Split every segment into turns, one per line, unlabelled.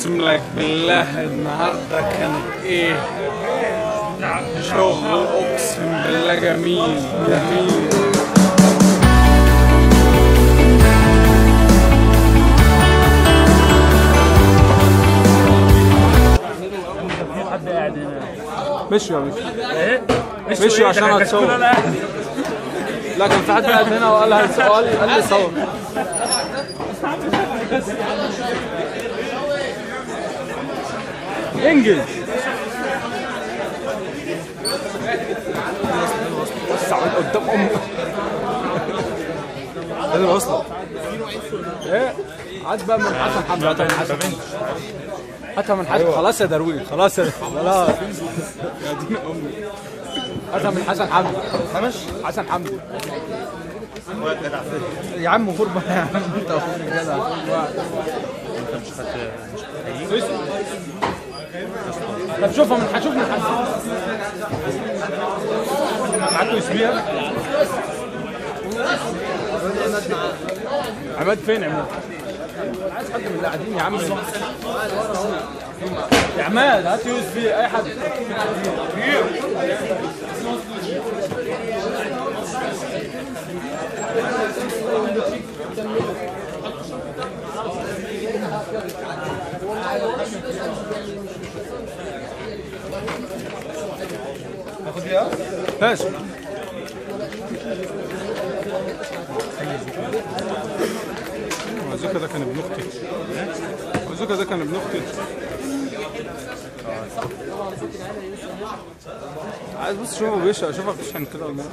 اقسم لك بالله النهارده كانت ايه شغل اقسم بالله جميل جميل
حد قاعد هنا
مشوا يا مشوا
ايه
مشوا عشان اتصور لا كان في حد قاعد هنا وقال هيصور قال قال لي صور انجز وسع من قدام امك ايه وصلت ايه عاد بقى من حسن حمد هاتها من حسن حمد هاتها من حسن خلاص يا درويش خلاص يا خلاص يا دين امي هاتها من حسن حمد خمس حسن حمد يا عم فور بقى يا عم انت وفور الجدع طب شوفها من هشوف من حسن معاكم يسميها عماد فين عماد؟ عايز حد من اللي قاعدين يا عم يا عماد هات يوز فيه اي حد ماشي عزوكا ده كان ابن اختي عزوكا ده كان ابن اختي عايز بص شوفه بيشق اشوفك بتشحن كده ولا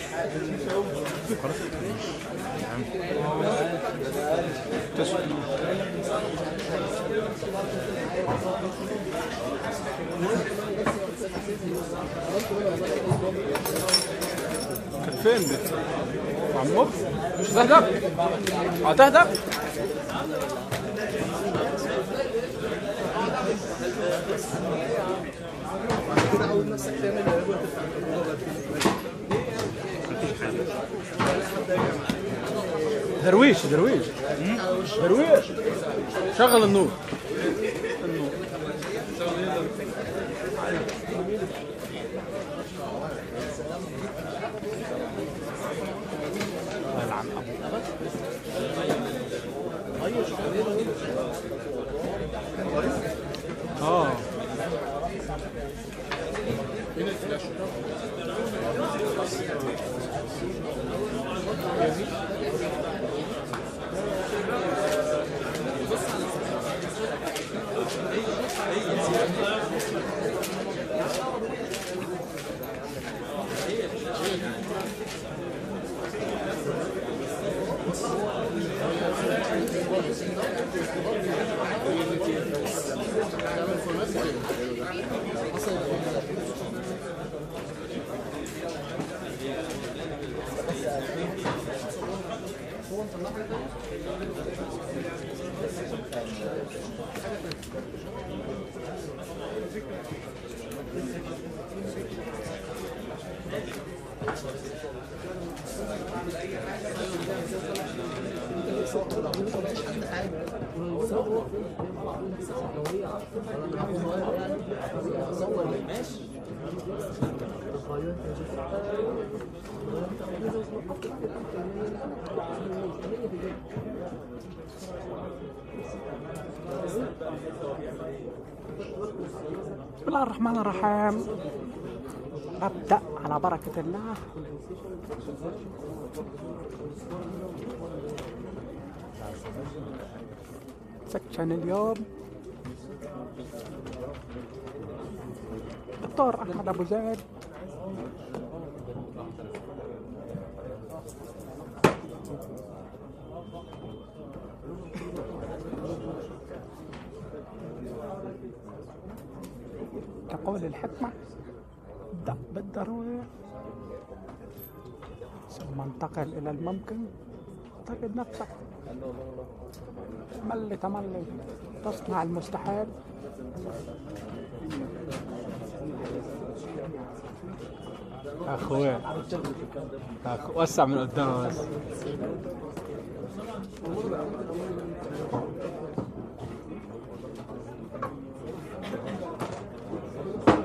تشحن كانت فين دي؟ عمو مش هتهدى؟ هتهدى؟ درويش درويش درويش شغل النور اه
بسم الله الرحمن الرحيم أبدأ على بركة الله سكشن اليوم دكتور أحمد أبو زيد تقول الحكمة ابدأ بالضروري ثم انتقل إلى الممكن تجد نفسك ملي تملي تصنع المستحيل
اخويا أخو... وسع من قدامه بس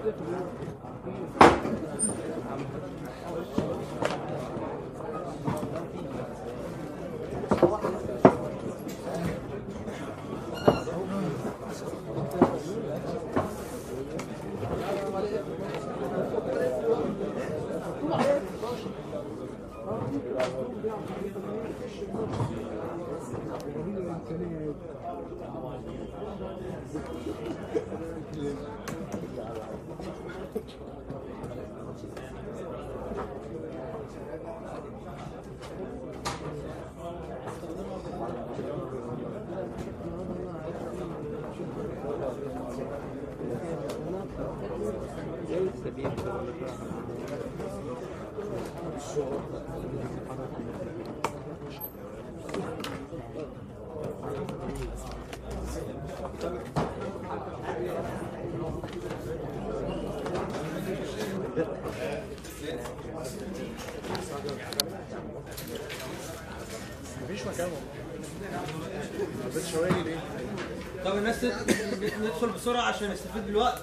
طب الناس تد- ندخل بسرعة عشان نستفيد بالوقت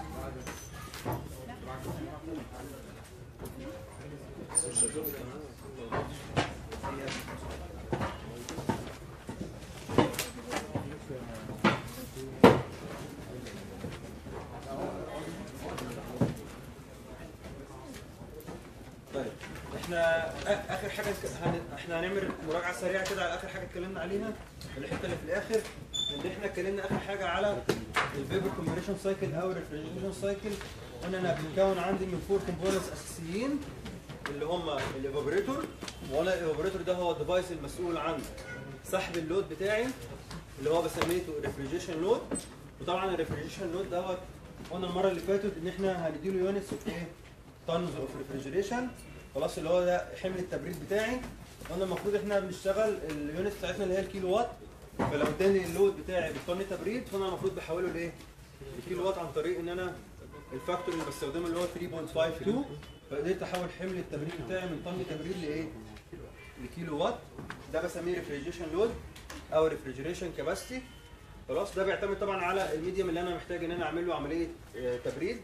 طيب احنا آ- اخر حاجه ك- هن... احنا هنعمل مراجعه سريعه كده على اخر حاجه اتكلمنا عليها الحته اللي في الاخر ان احنا اتكلمنا اخر حاجه على الفيبر كومبريشن سايكل او الريفريجريشن سايكل قلنا انها بتتكون عندي من فور كومبوننتس اساسيين اللي هم الايفابريتور ولا الايفابريتور ده هو الديفايس المسؤول عن سحب اللود بتاعي اللي هو بسميته ريفريجريشن لود وطبعا الريفريجريشن لود دوت قلنا المره اللي فاتت ان احنا هنديله يونتس اوف ايه تونز اوف ريفريجريشن خلاص اللي هو ده حمل التبريد بتاعي قلنا المفروض احنا بنشتغل اليونت بتاعتنا اللي هي الكيلو وات فلو اداني اللود بتاعي بالطن تبريد فانا المفروض بحوله لايه؟ الكيلو وات عن طريق ان انا الفاكتور اللي بستخدمه اللي هو 3.52 فقدرت احول حمل التبريد بتاعي من طن تبريد لايه؟ لكيلو وات ده بسميه ريفريجريشن لود او ريفريجريشن كاباسيتي خلاص ده بيعتمد طبعا على الميديم اللي انا محتاج ان انا اعمل له عمليه آه، تبريد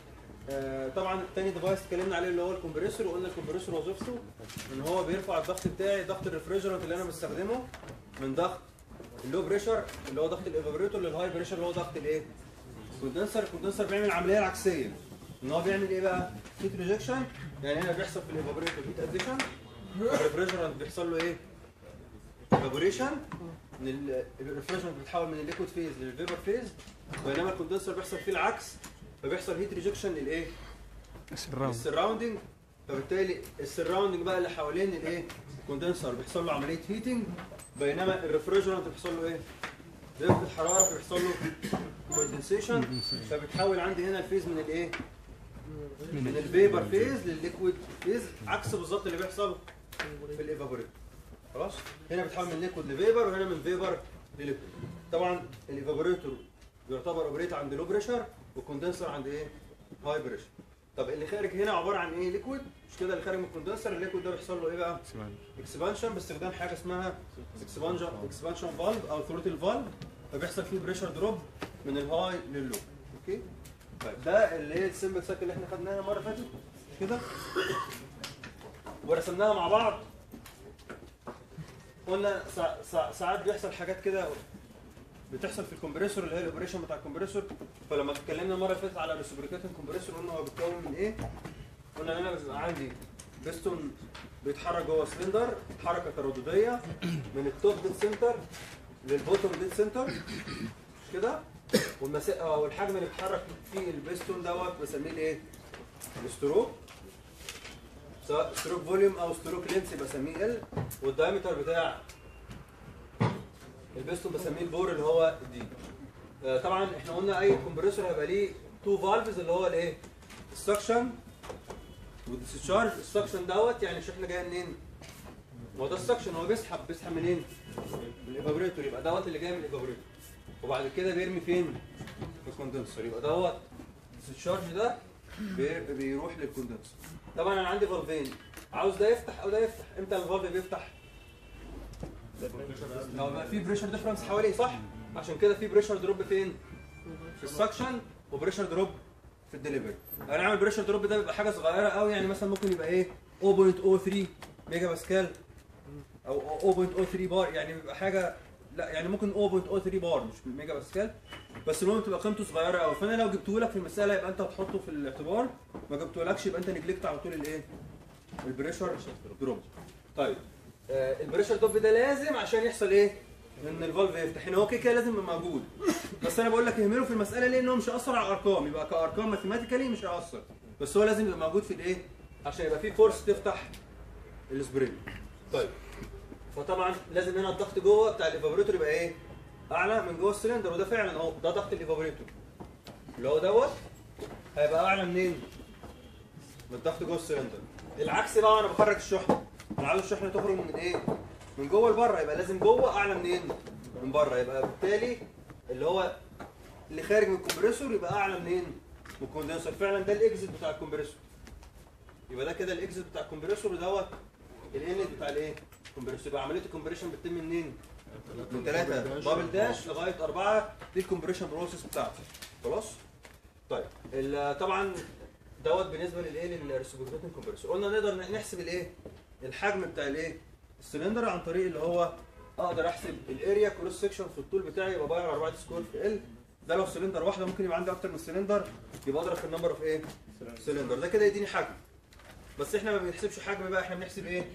آه، طبعا تاني ديفايس اتكلمنا عليه اللي هو الكمبريسور وقلنا الكمبريسور وظيفته ان هو بيرفع الضغط بتاعي ضغط الريفريجرنت اللي انا بستخدمه من ضغط اللو بريشر اللي هو ضغط الايفابريتور للهاي بريشر اللي هو ضغط الايه؟ الكوندنسر الكوندنسر بيعمل العمليه العكسيه ان هو بيعمل ايه بقى؟ هيت ريجكشن يعني هنا بيحصل في الايفابريتور هيت اديشن الريفريجرنت بيحصل له ايه؟ ايفابوريشن من الريفريجرنت بيتحول من الليكويد فيز للفيبر فيز بينما الكوندنسر بيحصل فيه العكس فبيحصل هيت ريجكشن للايه؟ السراوندنج فبالتالي السراوندنج بقى اللي حوالين الايه؟ الكوندنسر بيحصل له عمليه هيتنج بينما الريفريجرنت بيحصل له ايه؟ درجه الحراره فبيحصل له كوندنسيشن فبتحول عندي هنا الفيز من الايه؟ من الفيبر فيز للليكويد فيز عكس بالظبط اللي بيحصل في الايفابوريتور خلاص هنا بتحول من ليكويد لفيبر وهنا من فيبر لليكويد طبعا الايفابوريتور بيعتبر اوبريت عند لو بريشر والكوندنسر عند ايه هاي بريشر طب اللي خارج هنا عباره عن ايه ليكويد مش كده اللي خارج من الكوندنسر الليكويد ده بيحصل له ايه بقى اكسبانشن باستخدام حاجه اسمها اكسبانشن اكسبانشن فالف او ثروتل فالف فبيحصل فيه بريشر دروب من الهاي لللو اوكي طيب ده اللي هي السمبل سايكل اللي احنا خدناها المره اللي فاتت مش كده ورسمناها مع بعض قلنا سا- سا- ساعات بيحصل حاجات كده بتحصل في الكمبريسور اللي هي الاوبريشن بتاع الكمبريسور فلما اتكلمنا المره اللي فاتت على الريسبريكيتنج كومبريسور قلنا هو بيتكون من ايه؟ قلنا ان انا بيبقى عندي بيستون بيتحرك جوه سلندر حركه تردديه من التوب ديد سنتر للبوتوم ديد سنتر مش كده؟ والمسا... آه، والحجم اللي بيتحرك فيه البيستون دوت بسميه الايه؟ الستروك سواء ستروك فوليوم او ستروك لينس بسميه ال والدايمتر بتاع البيستون بسميه البور اللي هو دي آه، طبعا احنا قلنا اي كومبريسور هيبقى ليه تو فالفز اللي هو الايه السكشن والديسشارج السكشن دوت يعني الشحنه جايه منين ما هو ده السكشن هو بيسحب بيسحب منين من الايفابريتور يبقى دوت اللي جاي من الايفابريتور وبعد كده بيرمي فين في الكوندنسر يبقى دوت الديسشارج ده بي- بيروح للكوندنسر طبعا انا عندي فالفين عاوز ده يفتح او ده يفتح امتى الفالف بيفتح لو بقى في بريشر ديفرنس حواليه صح عشان كده في بريشر دروب فين في السكشن وبريشر دروب في في الدليفري هنعمل بريشر دروب ده بيبقى حاجه صغيره قوي يعني مثلا ممكن يبقى ايه 0.03 ميجا باسكال او 0.03 بار يعني بيبقى حاجه لا يعني ممكن 0.03 بار مش ميجا باسكال بس المهم تبقى قيمته صغيره قوي فانا لو جبته لك في المساله يبقى انت هتحطه في الاعتبار ما جبتهولكش يبقى انت نجلكت على طول الايه البريشر دروب طيب آه البريشر دروب ده لازم عشان يحصل ايه ان الفالف يفتح هنا هو كده كده لازم يبقى موجود بس انا بقول لك اهمله في المساله ليه انه مش هياثر على الارقام يبقى كارقام ماثيماتيكالي مش هياثر بس هو لازم يبقى موجود في الايه عشان يبقى في فورس تفتح السبرينج طيب فطبعا لازم هنا الضغط جوه بتاع الايفابوريتور يبقى ايه اعلى من جوه السلندر وده فعلا اهو ده ضغط الايفابوريتور اللي هو دوت هيبقى اعلى منين من الضغط جوه السلندر العكس بقى وانا بخرج الشحنه انا عاوز الشحنه تخرج من ايه من جوه لبره يبقى لازم جوه اعلى منين من بره يبقى بالتالي اللي هو اللي خارج من الكمبريسور يبقى اعلى منين من الكوندنسر فعلا ده الاكزit بتاع الكمبريسور يبقى ده كده الاكزit بتاع الكمبريسور دوت الانت بتاع الايه الكمبريسور يبقى عمليه الكمبريشن بتتم منين من ثلاثة بابل داش لغايه أربعة دي الكمبريشن بروسيس بتاعتي خلاص طيب ال- طبعا دوت بالنسبه للايه للريسبيكتنج كومبريسور قلنا نقدر نحسب الايه الحجم بتاع الايه السلندر عن طريق اللي هو اقدر احسب الاريا كروس سكشن في الطول بتاعي يبقى باي على 4 سكوير في ال ده لو سلندر واحده ممكن يبقى عندي اكتر من سلندر يبقى اضرب في النمبر اوف ايه سلندر ده كده يديني حجم بس احنا ما بنحسبش حجم بقى احنا بنحسب ايه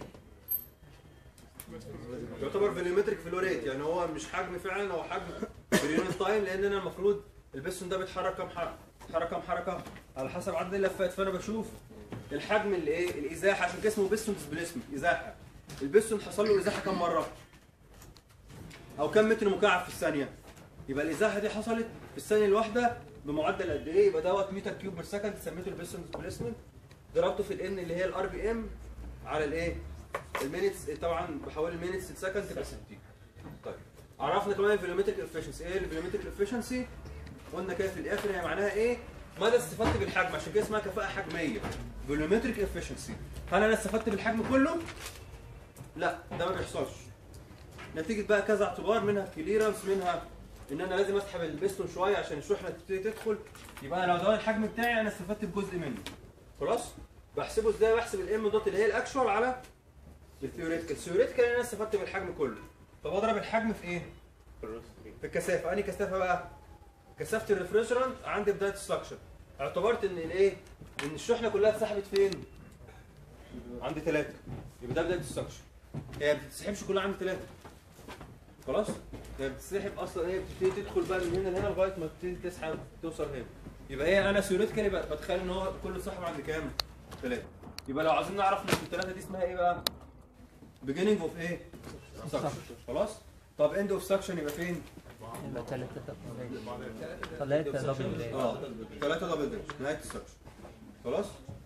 يعتبر فوليومتريك فلو ريت يعني هو مش حجم فعلا هو حجم باليونت تايم لان انا المفروض البستون ده بيتحرك كام حركه بيتحرك كام حركه على حسب عدد اللفات فانا بشوف الحجم اللي ايه الازاحه عشان كده اسمه بستون ديسبليسمنت ازاحه البستون حصل له ازاحه كام مره او كام متر مكعب في الثانيه يبقى الازاحه دي حصلت في الثانيه الواحده بمعدل قد ايه يبقى دوت متر كيوب بير سكند سميته البستون ديسبليسمنت ضربته في الان اللي هي الار بي ام على الايه المينتس طبعا بحوالي المينتس السكند تبقى 60 طيب عرفنا كمان الفوليومتريك افشنسي ايه الفوليومتريك افشنسي قلنا كده في الاخر هي معناها ايه مدى استفدت بالحجم عشان كده اسمها كفاءه حجميه فوليومتريك افشنسي هل انا استفدت بالحجم كله لا ده ما بيحصلش نتيجه بقى كذا اعتبار منها كليرنس منها ان انا لازم اسحب البستون شويه عشان الشحنه تبتدي تدخل يبقى أنا لو ده الحجم بتاعي انا استفدت بجزء منه خلاص بحسبه ازاي بحسب الام دوت اللي هي الاكشوال على الثيوريتيكال الثيوريتيكال انا استفدت بالحجم كله فبضرب الحجم في ايه في الكثافه انهي كثافه بقى كثافه الريفريجرانت عند بدايه السكشن اعتبرت ان الايه ان الشحنه كلها اتسحبت فين عند ثلاثة يبقى ده بدايه السكشن هي ما بتتسحبش كلها عند ثلاثة خلاص هي بتتسحب اصلا ايه بتبتدي تدخل بقى من هنا لهنا لغايه ما تبتدي تسحب توصل هنا يبقى ايه انا ثيوريتيكالي بتخيل ان هو كله اتسحب عند كام ثلاثة يبقى لو عايزين نعرف ان الثلاثة دي اسمها ايه بقى beginning of ايه suction خلاص طب end of suction يبقى فين
يبقى ثلاثة ثلاثة دبل داش
اه ثلاثة دبل داش نهاية السكشن خلاص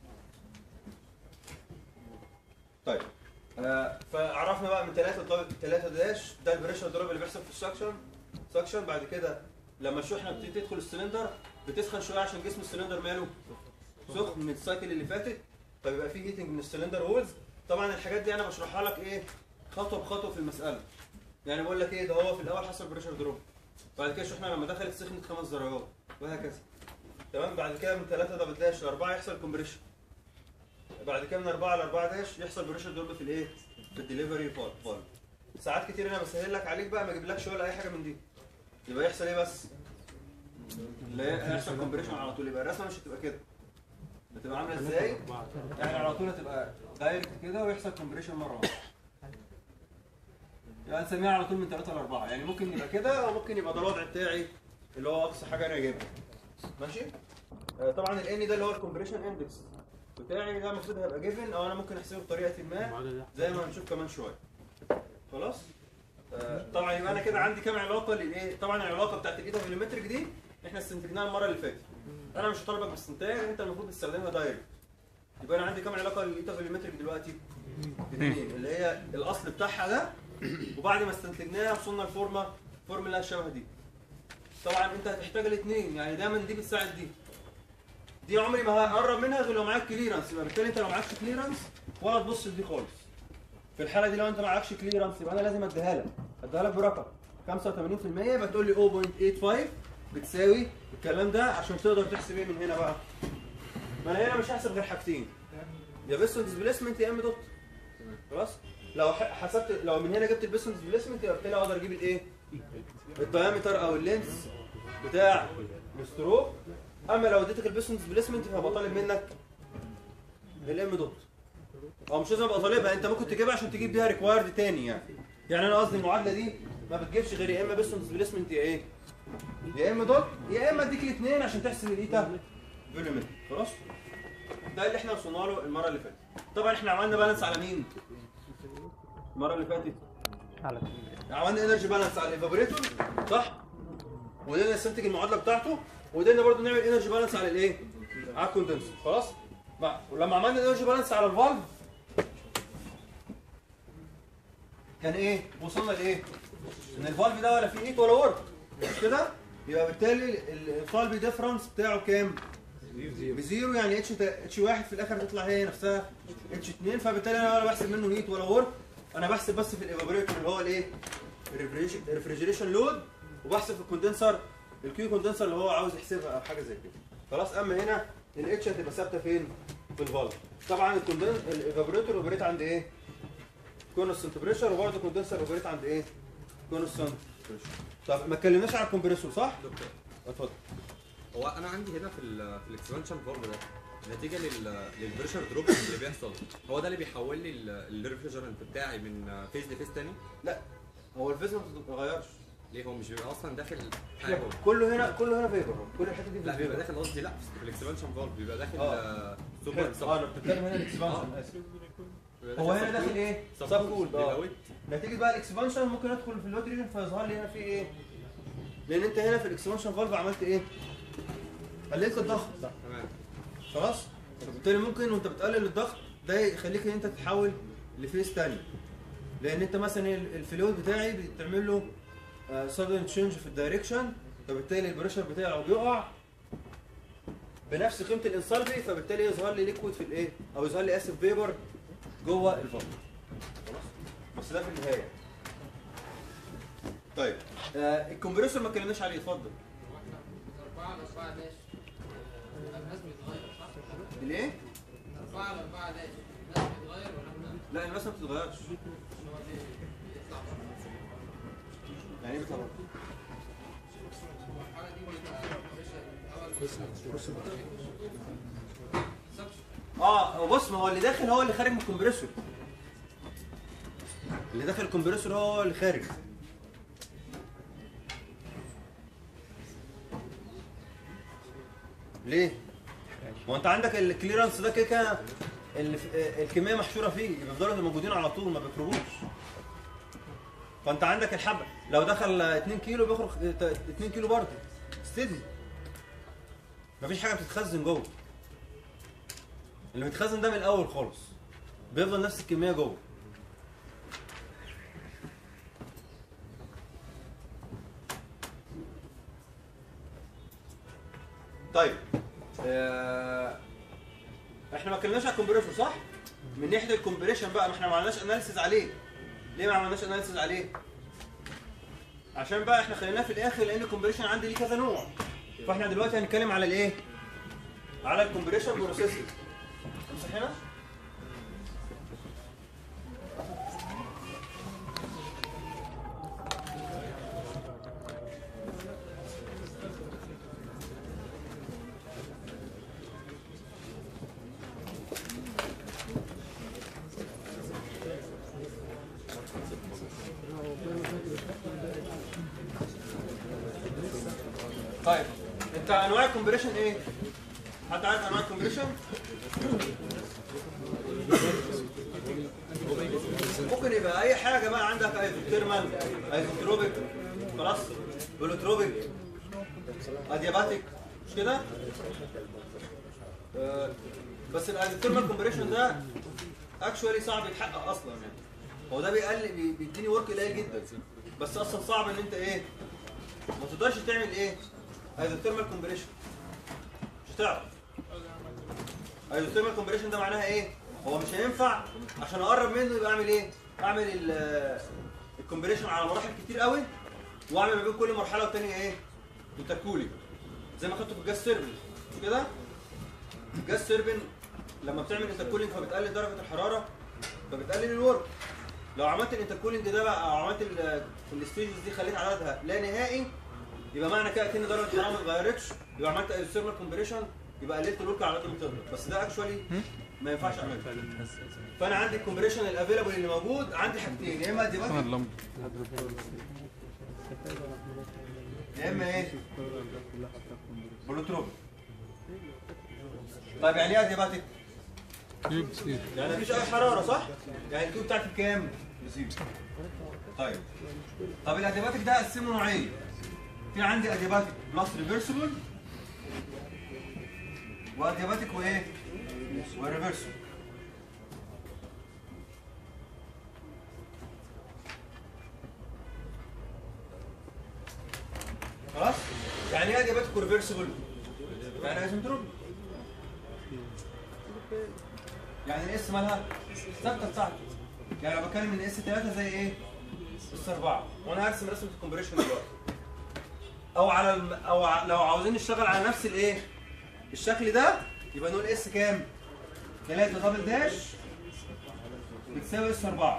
طيب آه فعرفنا بقى من ثلاثة دبل ثلاثة داش ده البريشر دروب اللي بيحصل في السكشن سكشن بعد كده لما الشحنة بتبتدي تدخل السلندر بتسخن شوية عشان جسم السلندر ماله سخن من السايكل اللي فاتت فبيبقى فيه هيتنج من السلندر وولز طبعا الحاجات دي انا بشرحها لك ايه خطوه بخطوه في المساله يعني بقول لك ايه ده هو في الاول حصل بريشر دروب بعد كده الشحنه لما دخلت سخنت خمس درجات وهكذا تمام بعد كده من 3 دبل داش ل 4 يحصل كومبريشن بعد كده من 4 ل 4 داش يحصل بريشر دروب في الايه في الدليفري فالف ساعات كتير انا بسهل لك عليك بقى ما اجيبلكش ولا اي حاجه من دي يبقى يحصل ايه بس لا هيحصل كومبريشن على طول يبقى الرسمه مش هتبقى كده بتبقى عامله ازاي يعني على طول هتبقى دايركت كده ويحصل كومبريشن مره واحده يعني نسميها على طول من 3 ل 4 يعني ممكن يبقى كده او ممكن يبقى ده الوضع بتاعي اللي هو اقصى حاجه انا جايبها ماشي آه، طبعا الان ده اللي هو الكومبريشن اندكس بتاعي ده المفروض هيبقى جيفن او انا ممكن احسبه بطريقه ما زي ما هنشوف كمان شويه خلاص آه، طبعا يبقى انا كده عندي كام علاقه للايه طبعا العلاقه بتاعت الايتا فوليومتريك دي احنا استنتجناها المره اللي فاتت انا مش هطالبك باستنتاج انت المفروض تستخدمها دايركت يبقى انا عندي كام علاقه للايتا فوليومتريك دلوقتي اثنين اللي هي الاصل بتاعها ده وبعد ما استنتجناها وصلنا لفورمه فورمولا شبه دي طبعا انت هتحتاج الاثنين يعني دايما دي بتساعد دي دي عمري ما هقرب منها غير لو معاك كليرنس يبقى بالتالي انت لو معكش كليرنس ولا تبص لدي خالص في الحاله دي لو انت معكش كليرنس يبقى انا لازم اديها لك اديها لك برقم 85% يبقى تقول لي 0.85 بتساوي الكلام ده عشان تقدر تحسب ايه من هنا بقى ما انا هنا مش هحسب غير حاجتين يا بيستون ديسبيسمنت يا ام دوت خلاص لو ح- حسبت لو من هنا جبت البيستون ديسبيسمنت يبقى بالتالي اقدر اجيب الايه الدايمتر او اللينس بتاع الستروك اما لو اديتك البيستون ديسبيسمنت فهبقى طالب منك الام دوت او مش لازم ابقى طالبها انت ممكن تجيبها عشان تجيب بيها ريكوايرد تاني يعني يعني انا قصدي المعادله دي ما بتجيبش غير يا اما بيستون ديسبيسمنت يا ايه يا اما دوت يا اما اديك الاثنين عشان تحسب الايتا فوليومتر خلاص ده اللي احنا وصلنا له المره اللي فاتت طبعا احنا عملنا بالانس على مين المره اللي فاتت
على
عملنا انرجي بالانس على الايفابوريتور صح وقدرنا نستنتج المعادله بتاعته وقدرنا برضو نعمل انرجي بالانس على الايه على الكوندنسر خلاص مع- ولما عملنا انرجي بالانس على الفالف كان ايه وصلنا لايه ان الفالف ده ولا فيه هيت ولا ورك مش كده يبقى بالتالي الفالف ديفرنس بتاعه كام بزيرو يعني اتش اتش واحد في الاخر تطلع هي نفسها اتش 2 فبالتالي انا ولا بحسب منه هيت ولا ورك انا بحسب بس في الايفابوريتور اللي هو الايه الريفريجريشن لود وبحسب في الكوندنسر الكيو كوندنسر اللي هو عاوز يحسبها او حاجه زي كده خلاص اما هنا الاتش هتبقى ثابته فين في الفالف طبعا الكوندنس الايفابوريتور اوبريت عند ايه كونستنت بريشر وبرضه الكوندنسر اوبريت عند ايه كونستنت بريشر طب ما اتكلمناش على الكمبريسور صح
دكتور
اتفضل
هو انا عندي هنا في ال في الاكسبانشن فالف ده نتيجه لل للبريشر دروب اللي بيحصل هو ده اللي بيحول لي الريفريجرنت بتاعي من فيز لفيز تاني
لا هو الفيز ما بتتغيرش
ليه هو مش بيبقى اصلا داخل حاجه
كله هنا كله هنا فيبر كل الحته دي
لا بيبقى
فيبر.
داخل قصدي لا في الاكسبانشن فالف بيبقى داخل
آه.
آه،
حلو.
سوبر
اه
سب
انا بتتكلم هنا الاكسبانشن
آه.
اسف
بيبقى
هو هنا داخل ايه؟
سب
سب كول
بيبقى
اه
ويت
نتيجه بقى الاكسبانشن ممكن ادخل في اللود ريجن فيظهر لي هنا في ايه؟ لان انت هنا في الاكسبانشن فالف عملت ايه؟ قللت الضغط
تمام
خلاص؟ فبالتالي ممكن وانت بتقلل الضغط ده يخليك ان انت تتحول لفيز تاني لان انت مثلا ال- الفلويد بتاعي بتعمل له سادن تشينج في الدايركشن فبالتالي البريشر بتاعي لو بيقع بنفس قيمه الانسالبي فبالتالي يظهر لي ليكويد في الايه؟ او يظهر لي اسف فيبر جوه الفالف خلاص بس ده في النهايه طيب آه الكمبريسور ما اتكلمناش عليه اتفضل
أربعة على أربعة داش الناس بيتغير صح؟
ليه؟
أربعة على أربعة داش الناس بيتغير ولا لا؟
لا الناس ما بتتغيرش
يطلع بره
يعني ايه بيطلع
المرحلة دي بيبقى الأول
اه هو بص ما هو اللي داخل هو اللي خارج من الكمبريسور اللي داخل الكمبريسور هو اللي خارج ليه؟ ما هو انت عندك الكليرنس ده كده كده ال- آه، الكميه محشوره فيه بيفضلوا موجودين على طول ما بيخرجوش فانت عندك الحبل لو دخل 2 كيلو بيخرج 2 كيلو برضه ستيدي مفيش حاجه بتتخزن جوه اللي بيتخزن ده من الاول خالص بيفضل نفس الكميه جوه طيب آه، احنا ما اتكلمناش على الكمبريسور صح؟ من ناحيه الكمبريشن بقى ما احنا ما عملناش اناليسيز عليه ليه ما عملناش اناليسيز عليه؟ عشان بقى احنا خليناه في الاخر لان الكمبريشن عندي ليه كذا نوع فاحنا دلوقتي هنتكلم على الايه؟ على الكمبريشن بروسيسنج امسح هنا طيب انت انواع الكمبريشن ايه؟ حد عارف انواع الكمبريشن؟ ممكن يبقى اي حاجه بقى عندك ايزوثيرمال ايزوتروبيك خلاص بولوتروبيك ادياباتيك مش كده؟ آه، بس الايزوثيرمال كومبريشن ده اكشوالي صعب يتحقق اصلا يعني هو ده بيقل بي- بيديني ورك قليل جدا بس اصلا صعب ان انت ايه ما تقدرش تعمل ايه ايزوثيرمال كومبريشن مش هتعرف ايزوثيرمال كومبريشن ده معناها ايه هو مش هينفع عشان اقرب منه يبقى اعمل ايه اعمل ال- الكومبريشن على مراحل كتير قوي واعمل ما بين كل مرحله والتانيه ايه انتركولينج زي ما خدته في الجاز سيرفن مش كده؟ الجاز سيرفن لما بتعمل انتركولينج فبتقلل درجه الحراره فبتقلل الورك لو عملت الانتركولينج ده بقى او عملت الستيجز دي خليت عددها لا نهائي يبقى معنى كده كان درجه الحراره ما اتغيرتش يبقى عملت ايزوثيرمال كومبريشن يبقى قللت الورك على قد ما تقدر بس ده اكشولي ما ينفعش اعمله فانا عندي الكومبريشن الافيلابل اللي موجود عندي حاجتين يا اما اديباتيك يا اما ايه؟ بلوتروب طيب يعني ايه اديباتيك؟ يعني مفيش اي حراره صح؟ يعني الكيو بتاعتي بكام؟ بزيرو طيب طب الاديباتيك ده اقسمه نوعين في عندي اديباتيك بلس ريفرسبل واديباتيك وايه؟ وريفرسبل خلاص؟ يعني ايه اديباتيك وريفرسبل؟ يعني اسمتروبي يعني الاس مالها ثابته بتاعته يعني لو بتكلم ان اس 3 زي ايه؟ اس 4 وانا هرسم رسمه الكومبريشن دلوقتي او على الم... او ع- لو عاوزين نشتغل على نفس الايه؟ الشكل ده يبقى نقول اس كام؟ 3 دبل داش بتساوي اس 4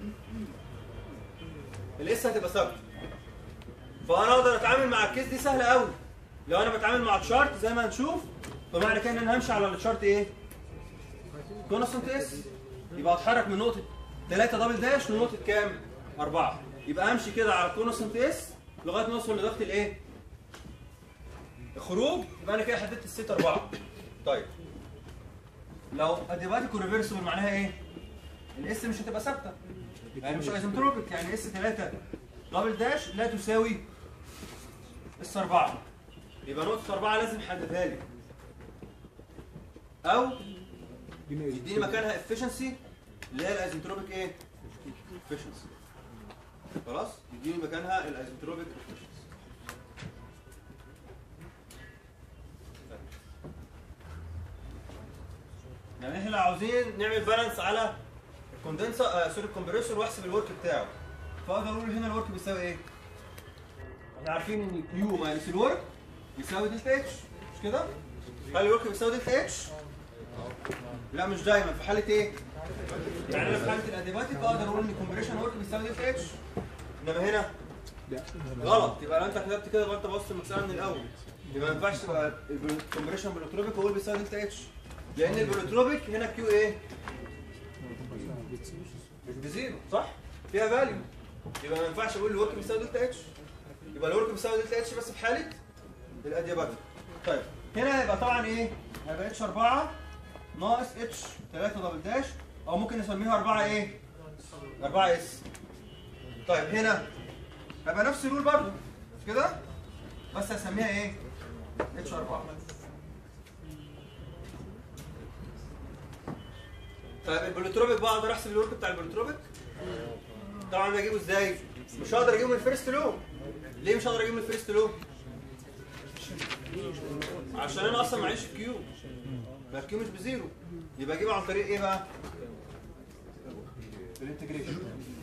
الاس هتبقى ثابته فانا اقدر اتعامل مع الكيس دي سهله قوي لو انا بتعامل مع تشارت زي ما هنشوف فمعنى كده ان انا همشي على التشارت ايه؟ كونستنت اس يبقى اتحرك من نقطه 3 دبل داش لنقطه كام؟ 4 يبقى امشي كده على كونستنت اس لغايه ما اوصل لضغط الايه؟ الخروج يبقى انا كده حددت الست 4 طيب لو اديباتيك وريفرسبل معناها ايه؟ الاس مش هتبقى ثابته يعني مش ايزنتروبيك يعني اس 3 دبل داش لا تساوي اس 4 يبقى نقطه 4 لازم احددها لي او يديني مكانها efficiency اللي هي الايزنتروبيك ايه؟ efficiency خلاص؟ يديني مكانها الايزنتروبيك efficiency يعني احنا عاوزين نعمل بالانس على الكوندنسر آه سوري الكمبريسور واحسب الورك بتاعه فاقدر اقول هنا الورك بيساوي ايه؟ احنا عارفين ان كيو ماينس الورك بيساوي دلتا اتش مش كده؟ هل الورك بيساوي دلتا اتش؟ لا مش دايما في حاله ايه؟ يعني انا في حاله الاديباتيك اقدر اقول ان الكومبريشن ورك بيساوي دلتا اتش انما هنا غلط يبقى لو انت كتبت كده يبقى انت بص المساله من الاول يبقى ما ينفعش تبقى الكومبريشن بلوتروبيك واقول بيساوي دلتا اتش لان البلوتروبيك هنا كيو ايه؟ مش بزيرو صح؟ فيها فاليو يبقى ما ينفعش اقول الورك بيساوي دلتا اتش يبقى الورك بيساوي دلتا اتش بس في حاله الادياباتيك طيب هنا هيبقى طبعا ايه؟ هيبقى اتش 4 ناقص اتش 3 دبل داش او ممكن نسميها 4 ايه؟ 4 اس طيب هنا هيبقى نفس الرول برضه مش كده؟ بس هسميها ايه؟ اتش 4 طيب البلوتروبيك بقى اقدر احسب الورك بتاع البلوتروبيك؟ طبعا ده اجيبه ازاي؟ مش هقدر اجيبه من الفيرست لو ليه مش هقدر اجيبه من الفيرست لو؟ عشان انا اصلا معيش كيو ما الكيو مش بزيرو يبقى اجيبه عن طريق ايه بقى؟ الانتجريشن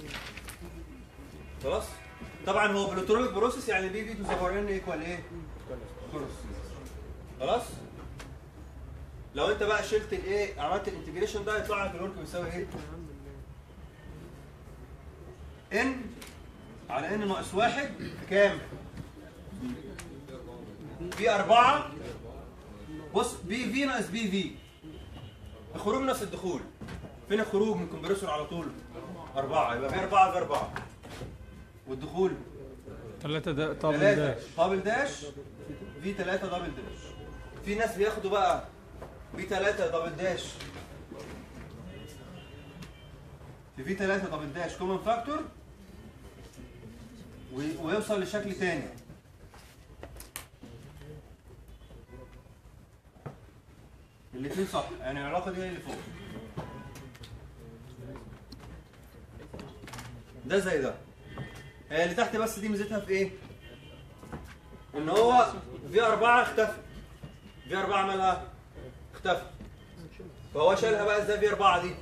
خلاص؟ طبعا هو بلوتروبيك بروسيس يعني بي في تو ذا باور ان ايكوال ايه؟ كورس خلاص؟ لو انت بقى شلت الايه عملت الانتجريشن ده يطلع لك الورك بيساوي ايه؟ ان على ان ناقص واحد بكام؟ في أربعة بص بي في ناقص بي في الخروج ناقص الدخول فين الخروج من الكمبريسور على طول؟ أربعة يبقى في أربعة في أربعة والدخول
ثلاثة دا طابل
ثلاثة
داش
دبل داش في ثلاثة دبل داش في ناس بياخدوا بقى في ثلاثة دبل داش في في ثلاثة دبل داش كومن فاكتور ويوصل لشكل تاني الاثنين صح يعني العلاقة دي هي اللي فوق ده زي ده هي اللي تحت بس دي ميزتها في ايه؟ ان هو في أربعة اختفى في أربعة مالها اختفى فهو شالها بقى ازاي في أربعة دي؟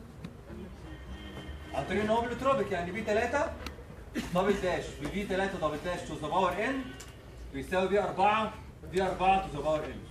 عن طريق ان هو بلوتروبيك يعني في 3 دبل داش في في 3 دبل داش تو ذا باور ان بيساوي في 4 في 4 تو ذا باور ان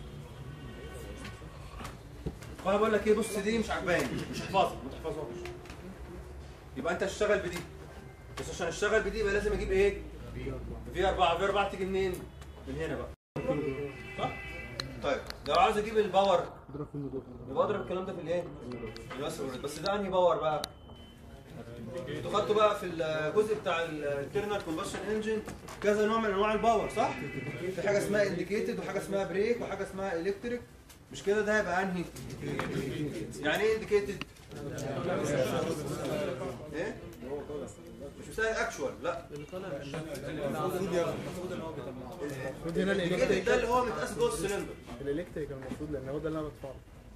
فانا بقول لك ايه بص دي مش عجباني مش حافظها ما تحفظهاش يبقى انت اشتغل بدي بس عشان اشتغل بدي يبقى لازم اجيب ايه في 4 في 4 تيجي منين من هنا بقى صح طيب لو عاوز اجيب الباور يبقى اضرب الكلام ده في الايه بس بس ده انهي باور بقى انتوا خدتوا بقى في الجزء بتاع الانترنال كومبشن انجن كذا نوع من انواع الباور صح؟ في حاجه اسمها انديكيتد وحاجه اسمها بريك وحاجه اسمها الكتريك مش كده ده هيبقى انهي؟ يعني ايه انديكيتد؟ ايه؟ مش مساوي اكشوال لا الانديكيتد ده اللي هو متقاس جوه السلندر
الالكتريك المفروض لان هو ده اللي انا بدفعه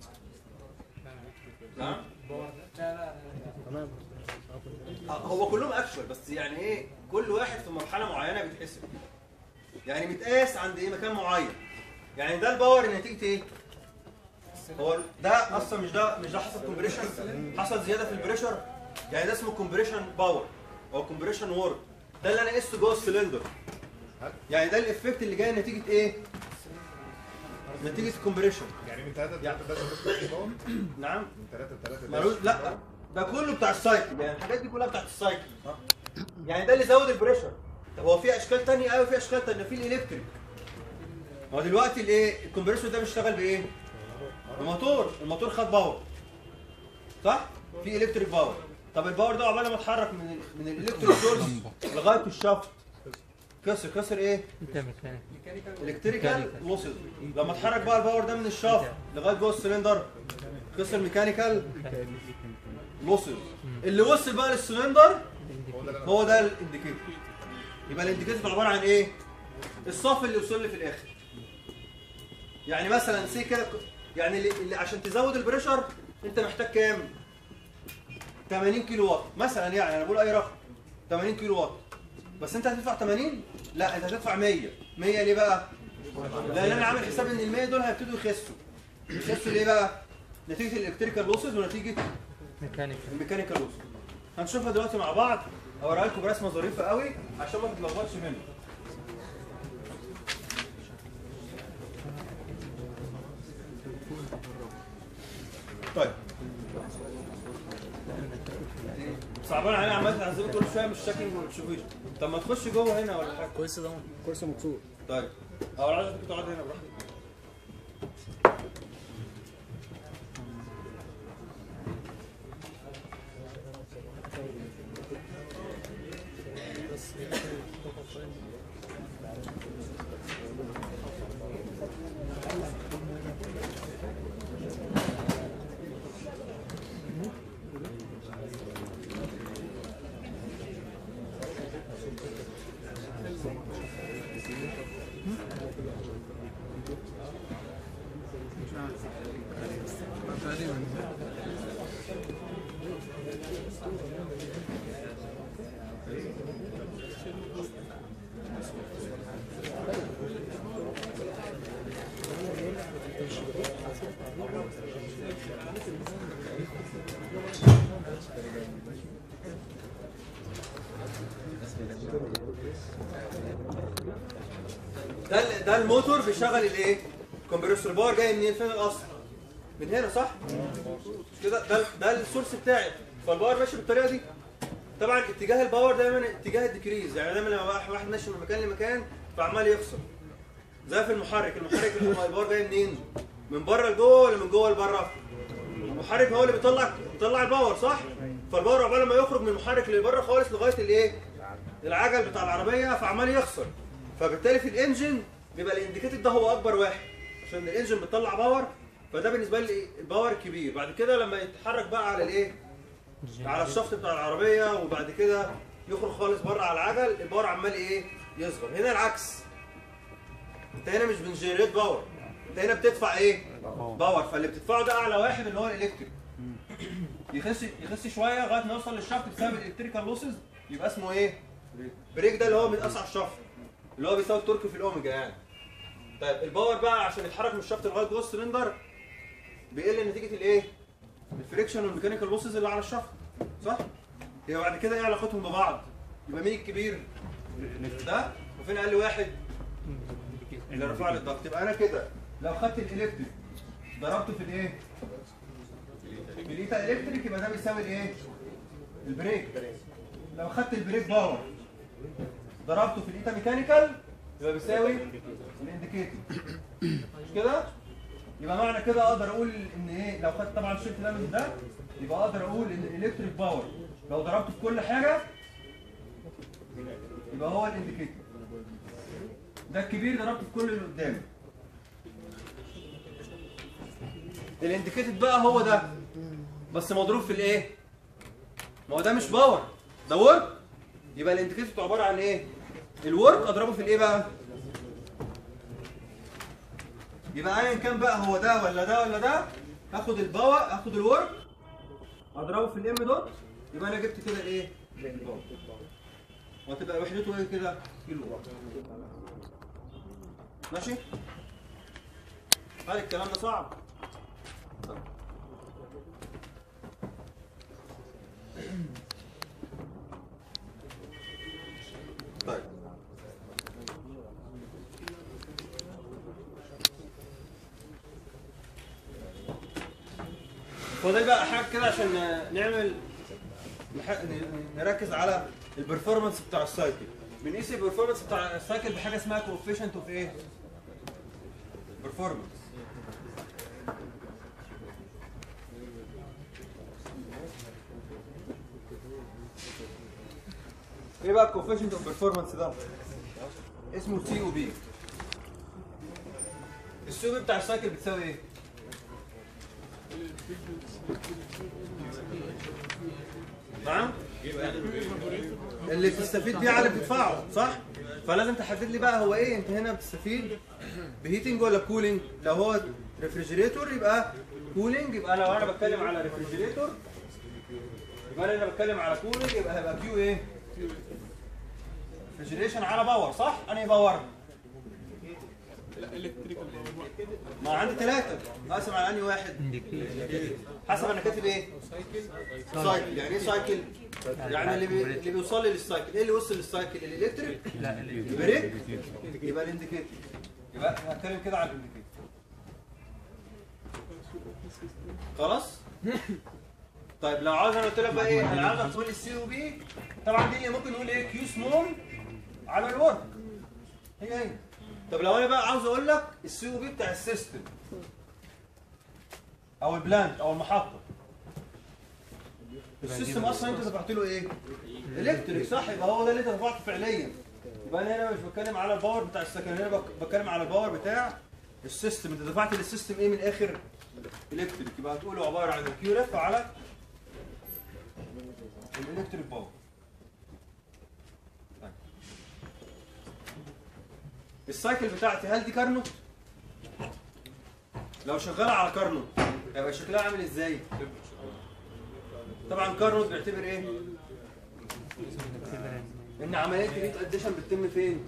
نعم
تمام
آه، هو كلهم اكشوال بس يعني ايه كل واحد في مرحله معينه بيتحسب يعني متقاس عند ايه مكان معين يعني ده الباور نتيجه ايه هو ده اصلا مش ده مش ده حصل كومبريشن حصل زياده في البريشر يعني ده اسمه كومبريشن باور او كومبريشن وورك ده اللي انا قسته جوه السلندر يعني ده الافكت اللي جاي نتيجه ايه نتيجه الكومبريشن
يعني من 3 ل 3 ده
نعم
من 3 ل 3
ملوش لا ده كله بتاع السايكل يعني الحاجات دي كلها بتاعت السايكل يعني ده اللي زود البريشر طب هو في اشكال تانية قوي في اشكال تانية في الالكتريك هو دلوقتي الايه الكمبريسور ده بيشتغل بايه بموتور الموتور خد باور صح في الكتريك باور طب الباور ده عقبال ما اتحرك من ال من الالكتريك سورس لغايه الشافت كسر كسر ايه
انت ميكانيك
الكتريكال وصل لما اتحرك بقى الباور ده من الشافت لغايه جوه السلندر كسر ميكانيكال وصل اللي وصل بقى للسلندر هو ده الانديكيتور يبقى الانديكيتور عباره عن ايه الصف اللي وصل لي في الاخر يعني مثلا سي كده يعني اللي اللي عشان تزود البريشر انت محتاج كام 80 كيلو واط مثلا يعني انا بقول اي رقم 80 كيلو واط بس انت هتدفع 80 لا انت هتدفع 100 100 ليه بقى لان انا عامل حساب ان ال 100 دول هيبتدوا يخسوا يخسوا ليه بقى نتيجه الالكتريكال لوسز ونتيجه
ميكانيك
الميكانيكال لوس هنشوفها دلوقتي مع بعض اوريها لكم برسمه ظريفه قوي عشان ما تتلخبطش منه طيب صعبان علينا عمال تعذبوا كل شويه مش شاكين وما بتشوفوش طب ما تخش جوه هنا ولا حاجه
كويس ده كرسي مكسور
طيب او عايزك تقعد هنا براحتك ده ال- ده الموتور بيشغل الايه؟ كومبريسور باور جاي منين فين الاصل؟ من هنا صح؟ مش كده ده ده السورس بتاعي فالباور ماشي بالطريقه دي طبعا اتجاه الباور دايما اتجاه الديكريز يعني دايما لما واحد واحد ماشي من مكان لمكان فعمال يخسر زي في المحرك المحرك لما الباور جاي منين؟ من بره لجوه ولا من جوه لبره؟ المحرك هو اللي بيطلع بيطلع الباور صح؟ فالباور عقبال ما يخرج من المحرك اللي بره خالص لغايه الايه؟ العجل بتاع العربيه فعمال يخسر فبالتالي في الانجن بيبقى الانديكيتور ده هو اكبر واحد عشان الانجن بتطلع باور فده بالنسبه لي إيه؟ الباور الكبير بعد كده لما يتحرك بقى على الايه على الشفط بتاع العربيه وبعد كده يخرج خالص بره على العجل الباور عمال ايه يصغر هنا العكس انت هنا مش بنجنريت باور انت هنا بتدفع ايه باور فاللي بتدفعه ده اعلى واحد اللي هو الالكتريك يخس يخس شويه لغايه ما يوصل للشفط بسبب الالكتريكال لوسز يبقى اسمه ايه بريك ده اللي هو من اسرع الشفط اللي هو بيساوي التورك في الاوميجا يعني طيب الباور بقى عشان يتحرك من الشفط لغايه جوه السلندر بيقل نتيجه الايه الفريكشن والميكانيكال لوسز اللي على الشفط صح يبقى بعد كده ايه علاقتهم ببعض يبقى مين الكبير ده وفين اقل واحد اللي رفع لي الضغط يبقى انا كده لو خدت الالكتريك ضربته في الايه؟ في الايتا الكتريك يبقى ده بيساوي الايه؟ البريك لو خدت البريك باور ضربته في الايتا ميكانيكال يبقى بيساوي الانديكيتور مش كده؟ يبقى معنى كده اقدر اقول ان ايه لو خدت طبعا شلت ده من ده يبقى اقدر اقول ان الالكتريك باور لو ضربته في كل حاجه يبقى هو الانديكيتور ده الكبير ضربته في كل اللي قدامه الانديكيتور بقى هو ده بس مضروب في الايه ما هو ده مش باور ده ورك يبقى الانديكيتور عباره عن ايه الورك اضربه في الايه بقى يبقى ايا كان بقى هو ده ولا ده ولا ده هاخد الباور هاخد الورك اضربه في الام دوت يبقى انا جبت كده الايه الباور وهتبقى وحدته ايه كده كيلو واط ماشي هل الكلام ده صعب طيب. طيب فاضل بقى حاجه كده عشان نعمل نح- ن- نركز على البرفورمانس بتاع السايكل بنقيس البرفورمانس بتاع السايكل بحاجه اسمها كوفيشنت اوف ايه برفورمانس ايه بقى الكوفيشنت اوف برفورمانس ده اسمه سي او بي السي او بي بتاع السايكل بتساوي ايه نعم اللي بتستفيد بيه على اللي بتدفعه صح فلازم تحدد لي بقى هو ايه انت هنا بتستفيد بهيتنج ولا كولينج لو هو ريفريجريتور يبقى كولينج يبقى لو انا بتكلم على ريفريجريتور يبقى انا هنا بتكلم على كولينج يبقى هيبقى كيو ايه ريفريجريشن على باور صح انهي باور ما عندي ثلاثة اقسم على انهي واحد حسب انا كاتب ايه سايكل يعني ايه سايكل يعني اللي بي... اللي بيوصل لي للسايكل ايه اللي وصل للسايكل الالكتريك البريك يبقى الانديكيتور يبقى هتكلم كده على الانديكيتور خلاص طيب لو عاوز انا قلت لك بقى ايه انا عاوزك تقول لي السي او بي طبعا دي ممكن نقول ايه كيو سمول على الورك هي هي طب لو انا بقى عاوز اقول لك السي او بي بتاع السيستم او البلانت او المحطه السيستم اصلا انت دفعت له ايه؟ الكتريك صح يبقى هو ده اللي انت دفعته فعليا يبقى انا هنا مش بتكلم على الباور بتاع السكن هنا بك- بتكلم على الباور بتاع السيستم انت دفعت للسيستم ايه من الاخر؟ الكتريك يبقى هتقوله عباره عن الكيو ريف على الالكتريك باور طيب. السايكل بتاعتي هل دي كارنوت؟ لو شغاله على كارنوت هيبقى شكلها عامل ازاي؟ طبعا كارنوت بيعتبر ايه؟ ان عمليه الهيت اديشن بتتم فين؟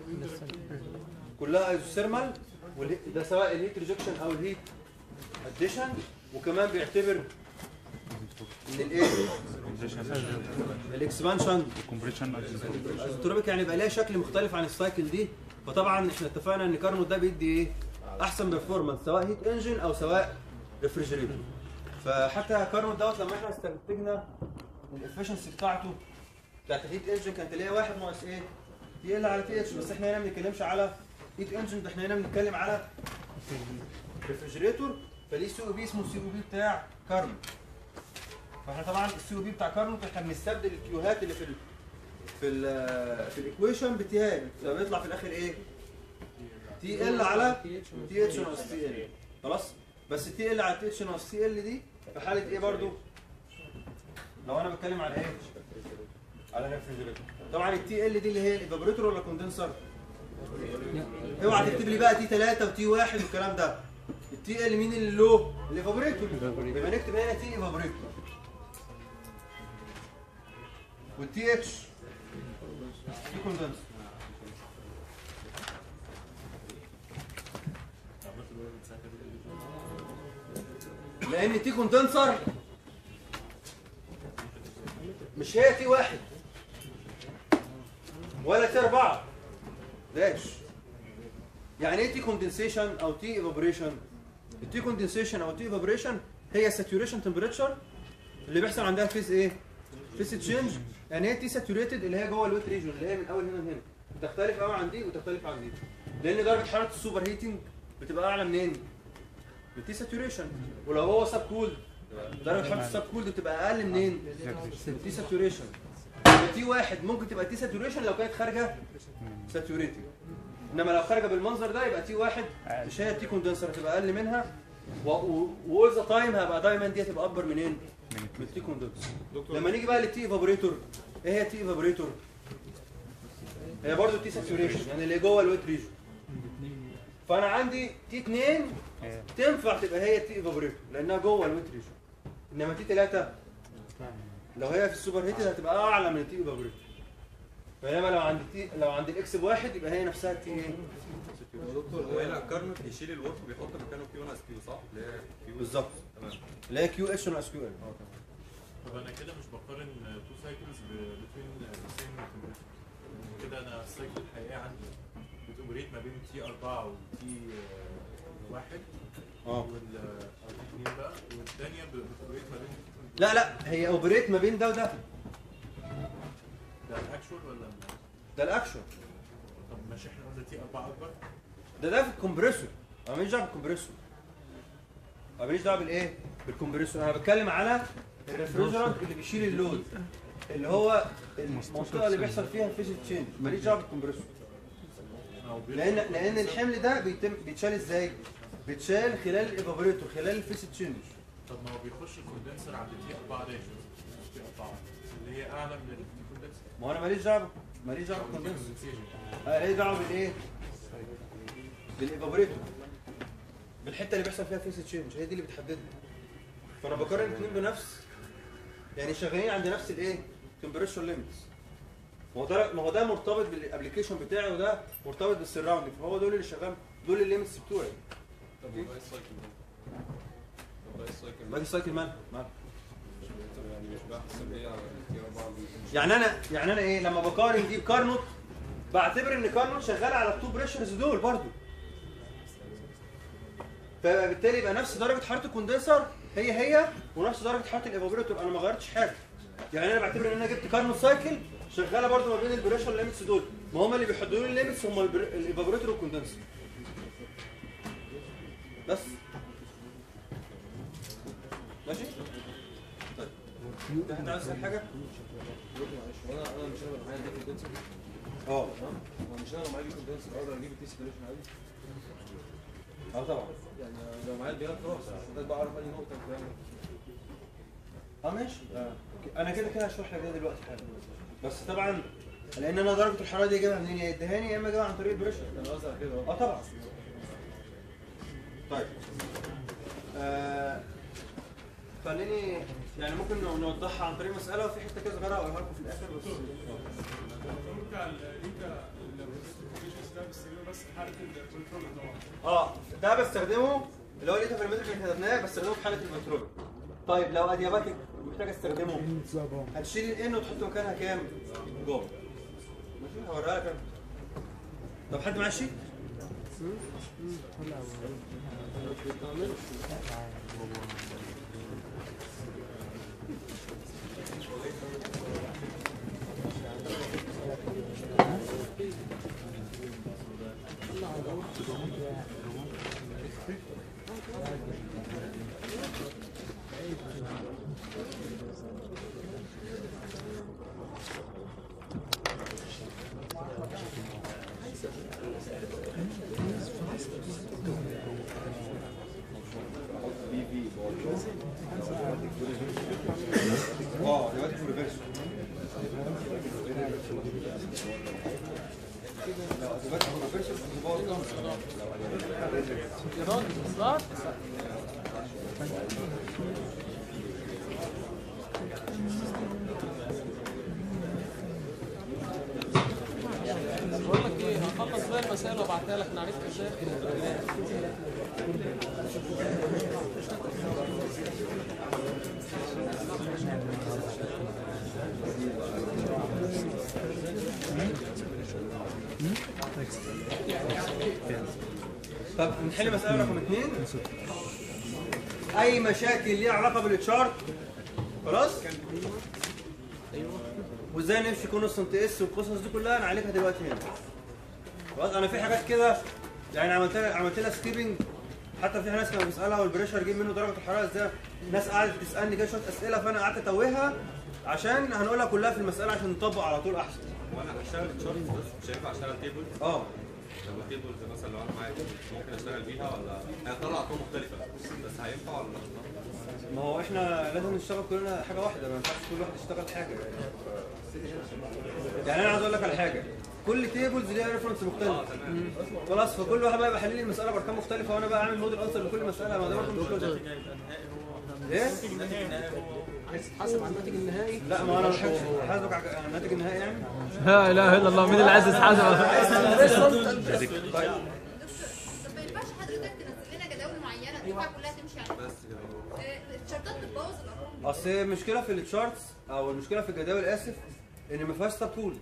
كلها ايزوثيرمال والهي- ده سواء الهيت ريجكشن او الهيت اديشن وكمان بيعتبر ان الايه؟ الاكسبانشن الايزوتروبيك يعني يبقى ليها شكل مختلف عن السايكل دي فطبعا احنا اتفقنا ان كارنوت ده بيدي ايه؟ احسن بيرفورمانس سواء هيت انجن او سواء ريفريجريتور فحتى كارنوت دوت لما احنا استنتجنا الافشنسي بتاعته بتاعت الهيت انجن كانت اللي هي 1 ناقص ايه؟ تي ال على تي اتش بس احنا هنا ما بنتكلمش على هيت انجن ده احنا هنا بنتكلم على ريفريجريتور فليه سي او بي اسمه سي او بي بتاع كارنوت فاحنا طبعا السي او بي بتاع كارنوت احنا بنستبدل الكيوهات اللي في ال في ال في الايكويشن بتيهات فبيطلع في الاخر ايه؟ تي ال على تي اتش ناقص تي ال خلاص بس تي ال على تي اتش ناقص تي ال دي في حاله ايه برضو؟ لو انا بتكلم على ايه؟ على ريفريجريتور طبعا التي ال دي اللي هي الايفابوريتور ولا كوندنسر؟ اوعى تكتب لي بقى تي 3 وتي 1 والكلام ده التي ال مين اللي له؟ الايفابوريتور يبقى نكتب هنا تي ايفابوريتور والتي اتش تي كوندنسر لان تي كوندنسر مش هي تي واحد ولا تي اربعه داش يعني ايه تي كوندنسيشن او تي ايفابوريشن التي كوندنسيشن او تي ايفابوريشن هي ساتوريشن تمبريتشر اللي بيحصل عندها فيز ايه فيز تشينج يعني هي تي ساتوريتد اللي هي جوه الويت ريجون اللي هي من اول هنا لهنا بتختلف قوي عن دي وتختلف عن دي لان درجه حراره السوبر هيتنج بتبقى اعلى منين من التي ساتوريشن ولو هو سب كول درجه حراره السب كول بتبقى اقل منين من التي ساتوريشن تي واحد ممكن تبقى تي ساتوريشن لو كانت خارجه ساتوريتد انما لو خارجه بالمنظر ده يبقى تي واحد مش هي التي كوندنسر هتبقى اقل منها واول ذا تايم هبقى دايما دي هتبقى اكبر منين؟ من التي كوندنسر لما نيجي بقى للتي ايفابوريتور ايه هي التي ايفابوريتور؟ هي برضه تي ساتوريشن يعني اللي جوه الويت ريجن فانا عندي تي 2 تنفع تبقى هي التي ايفابوريتور لانها جوه الويت ريجن انما تي 3 لو هي في السوبر هيتد هتبقى اعلى من التي ايفابوريتور بينما لو عند تي لو عند الاكس بواحد يبقى هي نفسها التي ايه؟
يا دكتور هو هنا كارنت يشيل الورك وبيحط مكانه كيو 1 اس كيو صح؟ اللي هي كيو
بالظبط
تمام
اللي هي كيو اتش اس كيو ال
طب انا كده مش بقارن تو سايكلز بين سيم كده انا السايكل الحقيقيه عندي بتوبريت ما بين تي 4 وتي 1
اه
وال او تي 2 بقى والثانيه بتوبريت ما بين
لا لا هي اوبريت ما بين ده وده
ده الاكشوال ولا
ده الاكشن
طب ماشي احنا قلنا تي 4 اكبر
ده ده في الكمبريسور انا ماليش دعوه بالكمبريسور انا ماليش دعوه بالايه؟ بالكمبريسور انا بتكلم على الريفريجرانت اللي بيشيل اللود اللي هو المنطقه اللي بيحصل فيها فيزيك تشينج ماليش دعوه بالكمبريسور
او بين
لان لان الحمل ده بيتم بيتشال ازاي؟ بيتشال خلال الايفابوريتور خلال الفيزيك تشينج
طب ما هو بيخش الكوندنسر عند تي 4 داش تي 4 اللي هي اعلى من الكوندنسر
ما هو انا ماليش دعوه ماليش دعوه بالكوندنسر انا ليه دعوه بالايه؟ بالايفابوريتور بالحته اللي بيحصل فيها فيس تشينج هي دي اللي بتحددها فانا بقارن الاثنين بنفس يعني شغالين عند نفس الايه؟ تمبريتشر ليميتس ما هو ده ما هو ده مرتبط بالابلكيشن بتاعي وده مرتبط بالسراوندنج فهو دول اللي شغال دول الليميتس بتوعي
طب وباقي السايكل ده؟ طب باقي السايكل
باقي السايكل مالها؟ مالها؟
يعني مش بحسب هي تي 4
يعني انا يعني انا ايه لما بقارن دي بكارنوت بعتبر ان كارنوت شغال على التو بريشرز دول برضو فبالتالي يبقى نفس درجه حراره الكوندنسر هي هي ونفس درجه حراره الايفابوريتور انا ما غيرتش حاجه يعني انا بعتبر ان انا جبت كارنوت سايكل شغاله برضو ما بين البريشر ليميتس دول ما هم اللي بيحددوا لي الليميتس هم البر- الايفابوريتور والكوندنسر بس ماشي طيب انت عايز تسال حاجه
وانا انا مش انا معايا دي كوندنسر
اه
ما مش انا لو معايا دي كوندنسر اقدر اجيب التي سيبريشن عادي
اه طبعا
يعني لو معايا البيانات خلاص ده بقى اعرف انهي نقطه في
اه ماشي انا كده كده هشرح لك ده دلوقتي حالا بس طبعا لان انا درجه الحراره دي اجيبها منين يا يدهاني يا اما اجيبها عن طريق البريشر
انا قصدي على كده اه
اه طبعا طيب آه خليني يعني ممكن نوضحها عن طريق مساله وفي حته كده صغيره اقولها لكم في الاخر بس اه ده بستخدمه اللي هو لقيته في المتر اللي كتبناه بستخدمه في حاله البترول طيب لو ادياباتيك محتاج استخدمه هتشيل الان وتحط مكانها كام؟ جوه ماشي هوريها لك انا طب حد معاه شيت؟ اه دلوقتي في ريفرس لا دلوقتي في ريفرس بتبوظ
بقول لك ايه هخلص بقى المسائل وابعتها لك نعرفها ازاي
طب نحل مسألة رقم اثنين أي مشاكل ليها علاقة بالتشارت خلاص؟ وازاي نمشي كونستنت اس والقصص دي كلها نعالجها دلوقتي هنا خلاص انا في حاجات كده يعني عملت لها عملت لها سكيبنج حتى في ناس كانوا بيسالها والبريشر جيب منه درجه الحراره ازاي ناس قعدت تسالني كده شويه اسئله فانا قعدت اتوهها عشان هنقولها كلها في المساله عشان نطبق على طول احسن
وانا هشتغل تشارت بس مش هينفع اشتغل تيبل
اه
لو تيبل مثلا لو انا معايا ممكن اشتغل بيها ولا هي طلع ارقام مختلفه بس هينفع ولا لا؟
ما هو احنا لازم نشتغل كلنا حاجه واحده ما ينفعش كل واحد يشتغل حاجه يعني انا عايز اقول لك على حاجه كل تيبلز ليها ريفرنس مختلف خلاص فكل واحد بقى يحل لي المساله بارقام مختلفه وانا بقى اعمل موديل انسر لكل مساله ما ده برضه مش لوجيك ايه؟
عايز تتحاسب على الناتج النهائي
لا ما انا مش هحاسبك على الناتج النهائي يعني
لا اله الا الله مين اللي عايز يتحاسب
طيب
طب ما ينفعش حضرتك تنزل لنا جداول معينه الدفعه كلها تمشي عليها
بس كده
آه، الشرطات بتبوظ الارقام
اصل هي المشكله في التشارتس او المشكله في الجداول اسف ان ما فيهاش سب تول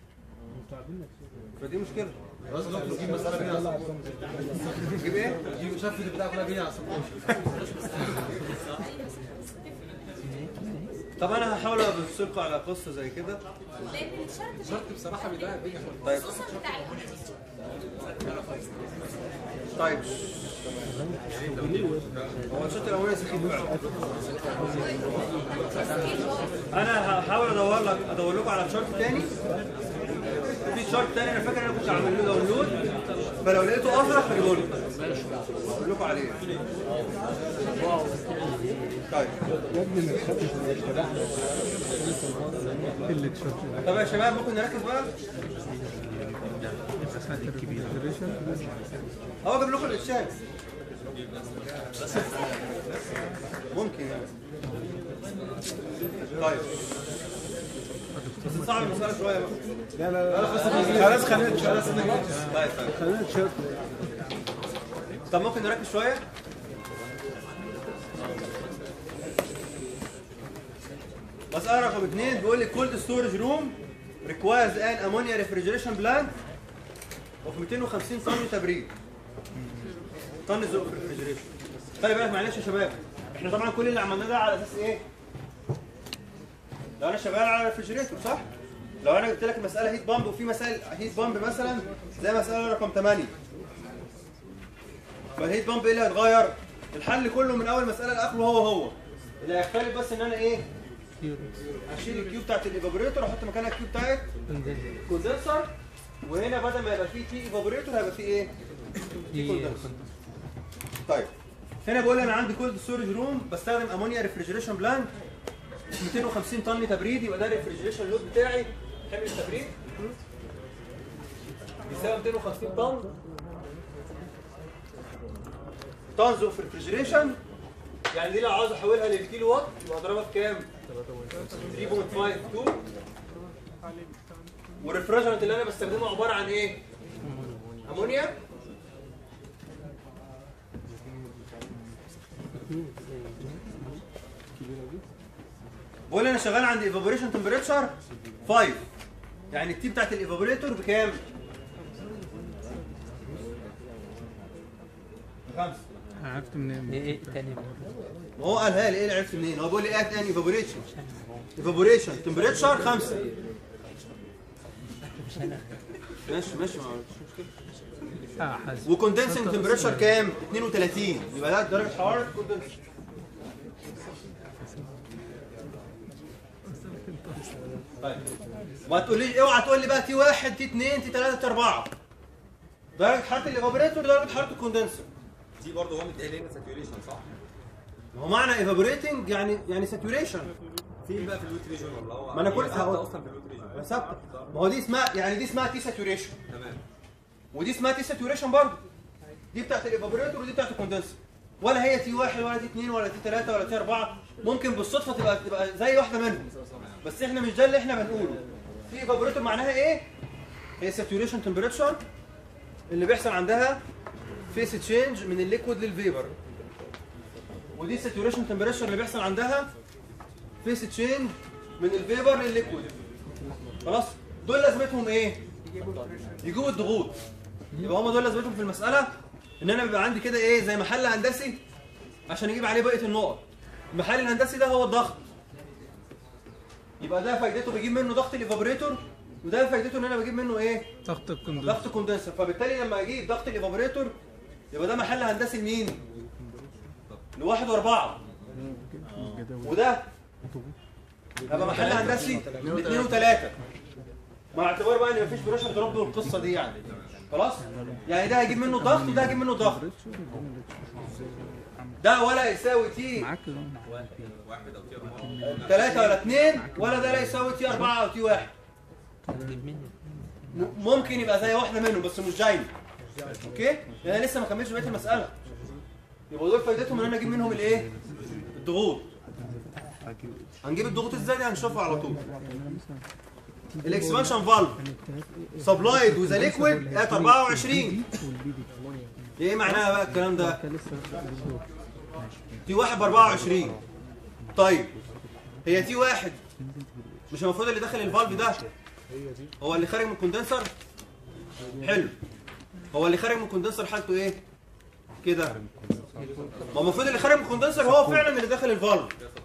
فدي مشكله
بس دكتور جيب مسألة بيها
تجيب ايه؟
جيب شاف البتاع كلها بيها على
طب انا هحاول ابص لكم على قصه زي كده
لان الشرط
الشرط بصراحه بيضيع الدنيا
طيب
خصوصا بتاع
طيب هو الشوط الاولاني سخيف فعلا انا هحاول ادور لك ادور لكم على شارت تاني في شارت تاني انا فاكر انا كنت عامل له داونلود فلو لقيته ازرق هجيبه لكم اقول لكم عليه طيب طب يا شباب ممكن نركز بقى هو اجيب لكم الاتشات ممكن يعني طيب بس صعب المسألة شوية بقى
لا لا لا خلاص خلينا خلاص
طيب طيب
خلينا تشارت
طب ممكن نركز شوية مسألة رقم اثنين بيقول لي كولد ستورج روم requires an ammonia refrigeration plant of 250 طن تبريد طن زق ريفريجريشن خلي بالك معلش يا شباب احنا طبعا كل اللي عملناه ده على اساس ايه؟ لو انا شغال على ريفريجريتور صح؟ لو انا جبت لك مسألة هيت بامب وفي مسائل هيت بامب مثلا زي مسألة رقم 8 فالهيت بامب ايه اللي هيتغير؟ الحل كله من اول مسألة لاخره هو هو اللي هيختلف بس ان انا ايه؟ اشيل الكيو بتاعت الايفابوريتور واحط مكانها الكيو بتاعت كوندنسر وهنا بدل ما يبقى فيه تي ايفابوريتور هيبقى فيه ايه؟ تي كوندنسر طيب هنا بقول انا عندي كولد ستورج روم بستخدم امونيا ريفريجريشن بلانت 250 طن تبريد يبقى ده الريفريجريشن لود بتاعي حمل التبريد بيساوي 250 طن طنز اوف ريفريجريشن يعني دي لو عاوز احولها للكيلو وات يبقى اضربها في كام؟ 3.52 والريفريجرنت اللي انا بستخدمه عباره عن ايه؟ امونيا بقول انا شغال عند ايفابوريشن تمبريتشر 5 يعني التي بتاعت الايفابوريتور بكام؟ بخمسه
عرفت منين
ايه تاني
ما هو قالها لي ايه اللي عرفت منين؟ هو بيقول لي ايه تاني ايفابوريشن ايفابوريشن تمبريتشر 5 ماشي ماشي ما مش مشكله
اه حاسب
وكوندنسنج تمبريتشر كام؟ 32 يبقى ده درجه حراره كوندنسنج طيب ما تقوليش اوعى تقول لي بقى تي 1 تي 2 تي 3 تي 4 درجه حراره الايفابوريتور درجه حراره الكوندنسر
دي برضه هو متقال هنا ساتوريشن صح؟
ما هو معنى ايفابوريتنج يعني يعني ساتوريشن
في بقى في اللوت ريجون ولا هو
ما أنا كل-
هي ثابتة
هقول-
اصلا في اللوت ريجون
ثابته ما هو دي اسمها يعني دي اسمها تي ساتوريشن
تمام
ودي اسمها تي ساتوريشن برضه دي بتاعت الايفابوريتور ودي بتاعت الكوندنسر ولا هي تي واحد ولا تي اثنين ولا تي ثلاثه ولا تي اربعه ممكن بالصدفه تبقى تبقى زي واحده منهم بس احنا مش ده اللي احنا بنقوله في ايفابوريتور معناها ايه؟ هي ساتوريشن تمبريتشر اللي بيحصل عندها فيس تشينج من الليكويد للفيبر ودي ساتوريشن تمبريتشر اللي بيحصل عندها فيس تشينج من الفيبر للليكويد خلاص دول لازمتهم ايه؟ يجيبوا الضغوط يبقى هم دول لازمتهم في المساله ان انا بيبقى عندي كده ايه زي محل هندسي عشان اجيب عليه بقيه النقط المحل الهندسي ده هو الضغط يبقى ده فايدته بجيب منه ضغط الايفابوريتور وده فايدته ان انا بجيب منه ايه
ضغط الكندوز
ضغط كوندنسر فبالتالي لما اجيب ضغط الايفابوريتور يبقى ده محل هندسي لمين؟ لواحد واربعه وده هيبقى محل هندسي لاثنين وثلاثه مع اعتبار بقى ان مفيش بريشر دروب والقصه دي يعني خلاص؟ يعني ده هيجيب منه ضغط وده هيجيب منه ضغط ده ولا يساوي تي
واحد او تي اربعه
ثلاثة ولا اثنين ولا ده لا يساوي تي أربعة أو تي واحد م- ممكن يبقى زي واحدة منهم بس مش دايما اوكي؟ لأن انا لسه ما كملتش بقية المسألة يبقى دول فايدتهم ان انا اجيب منهم الايه؟ الضغوط هنجيب الضغوط ازاي دي هنشوفها على طول الاكسبانشن فالف سبلايد وذا ليكويد ات 24 ايه معناها بقى الكلام ده؟ تي واحد ب 24 طيب هي تي واحد مش المفروض اللي داخل الفالف ده هو اللي خارج من الكوندنسر حلو هو اللي خارج من الكوندنسر حالته ايه كده ما المفروض اللي خارج من الكوندنسر هو فعلا اللي داخل الفالف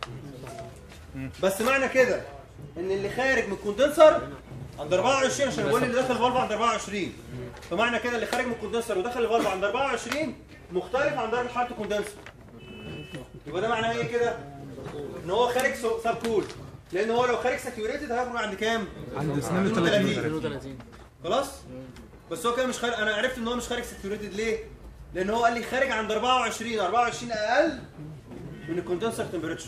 بس معنى كده ان اللي خارج من الكوندنسر عند 24 عشان بقول اللي داخل الفالف عند 24 فمعنى كده اللي خارج من الكوندنسر ودخل الفالف عند 24 مختلف عن درجه حراره الكوندنسر يبقى ده معناه ايه كده ان هو خارج سب كول لان هو لو خارج ساتيوريتد هيخرج عند كام
عند
32
32
خلاص بس هو كده مش خارج انا عرفت ان هو مش خارج ساتيوريتد ليه لان هو قال لي خارج عند 24 24 اقل من الكوندنسر تمبريتشر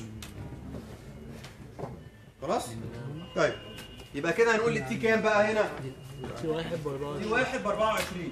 خلاص طيب يبقى كده هنقول لي التي كام بقى هنا
في واحد ب 24
تي واحد ب 24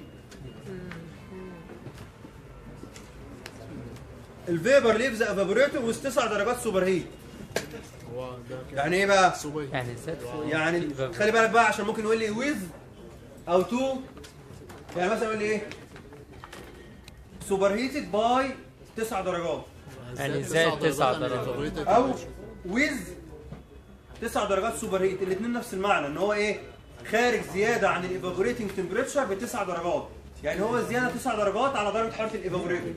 الفيبر ليفز افابوريتور وسط 9 درجات سوبر هيت
هو ده كده
يعني ايه بقى
صوبيه
يعني زاد فوق
يعني خلي بالك بقى عشان ممكن يقول لي ويز او تو يعني مثلا يقول لي ايه سوبر هيتد باي 9 درجات
يعني زاد تسع درجات.
او ويز 9 درجات سوبر هيت الاثنين نفس المعنى ان هو ايه خارج زياده عن الايفابوريتنج تمبريتشر ب 9 درجات يعني هو زياده 9 درجات على درجه حراره الايفابوريتنج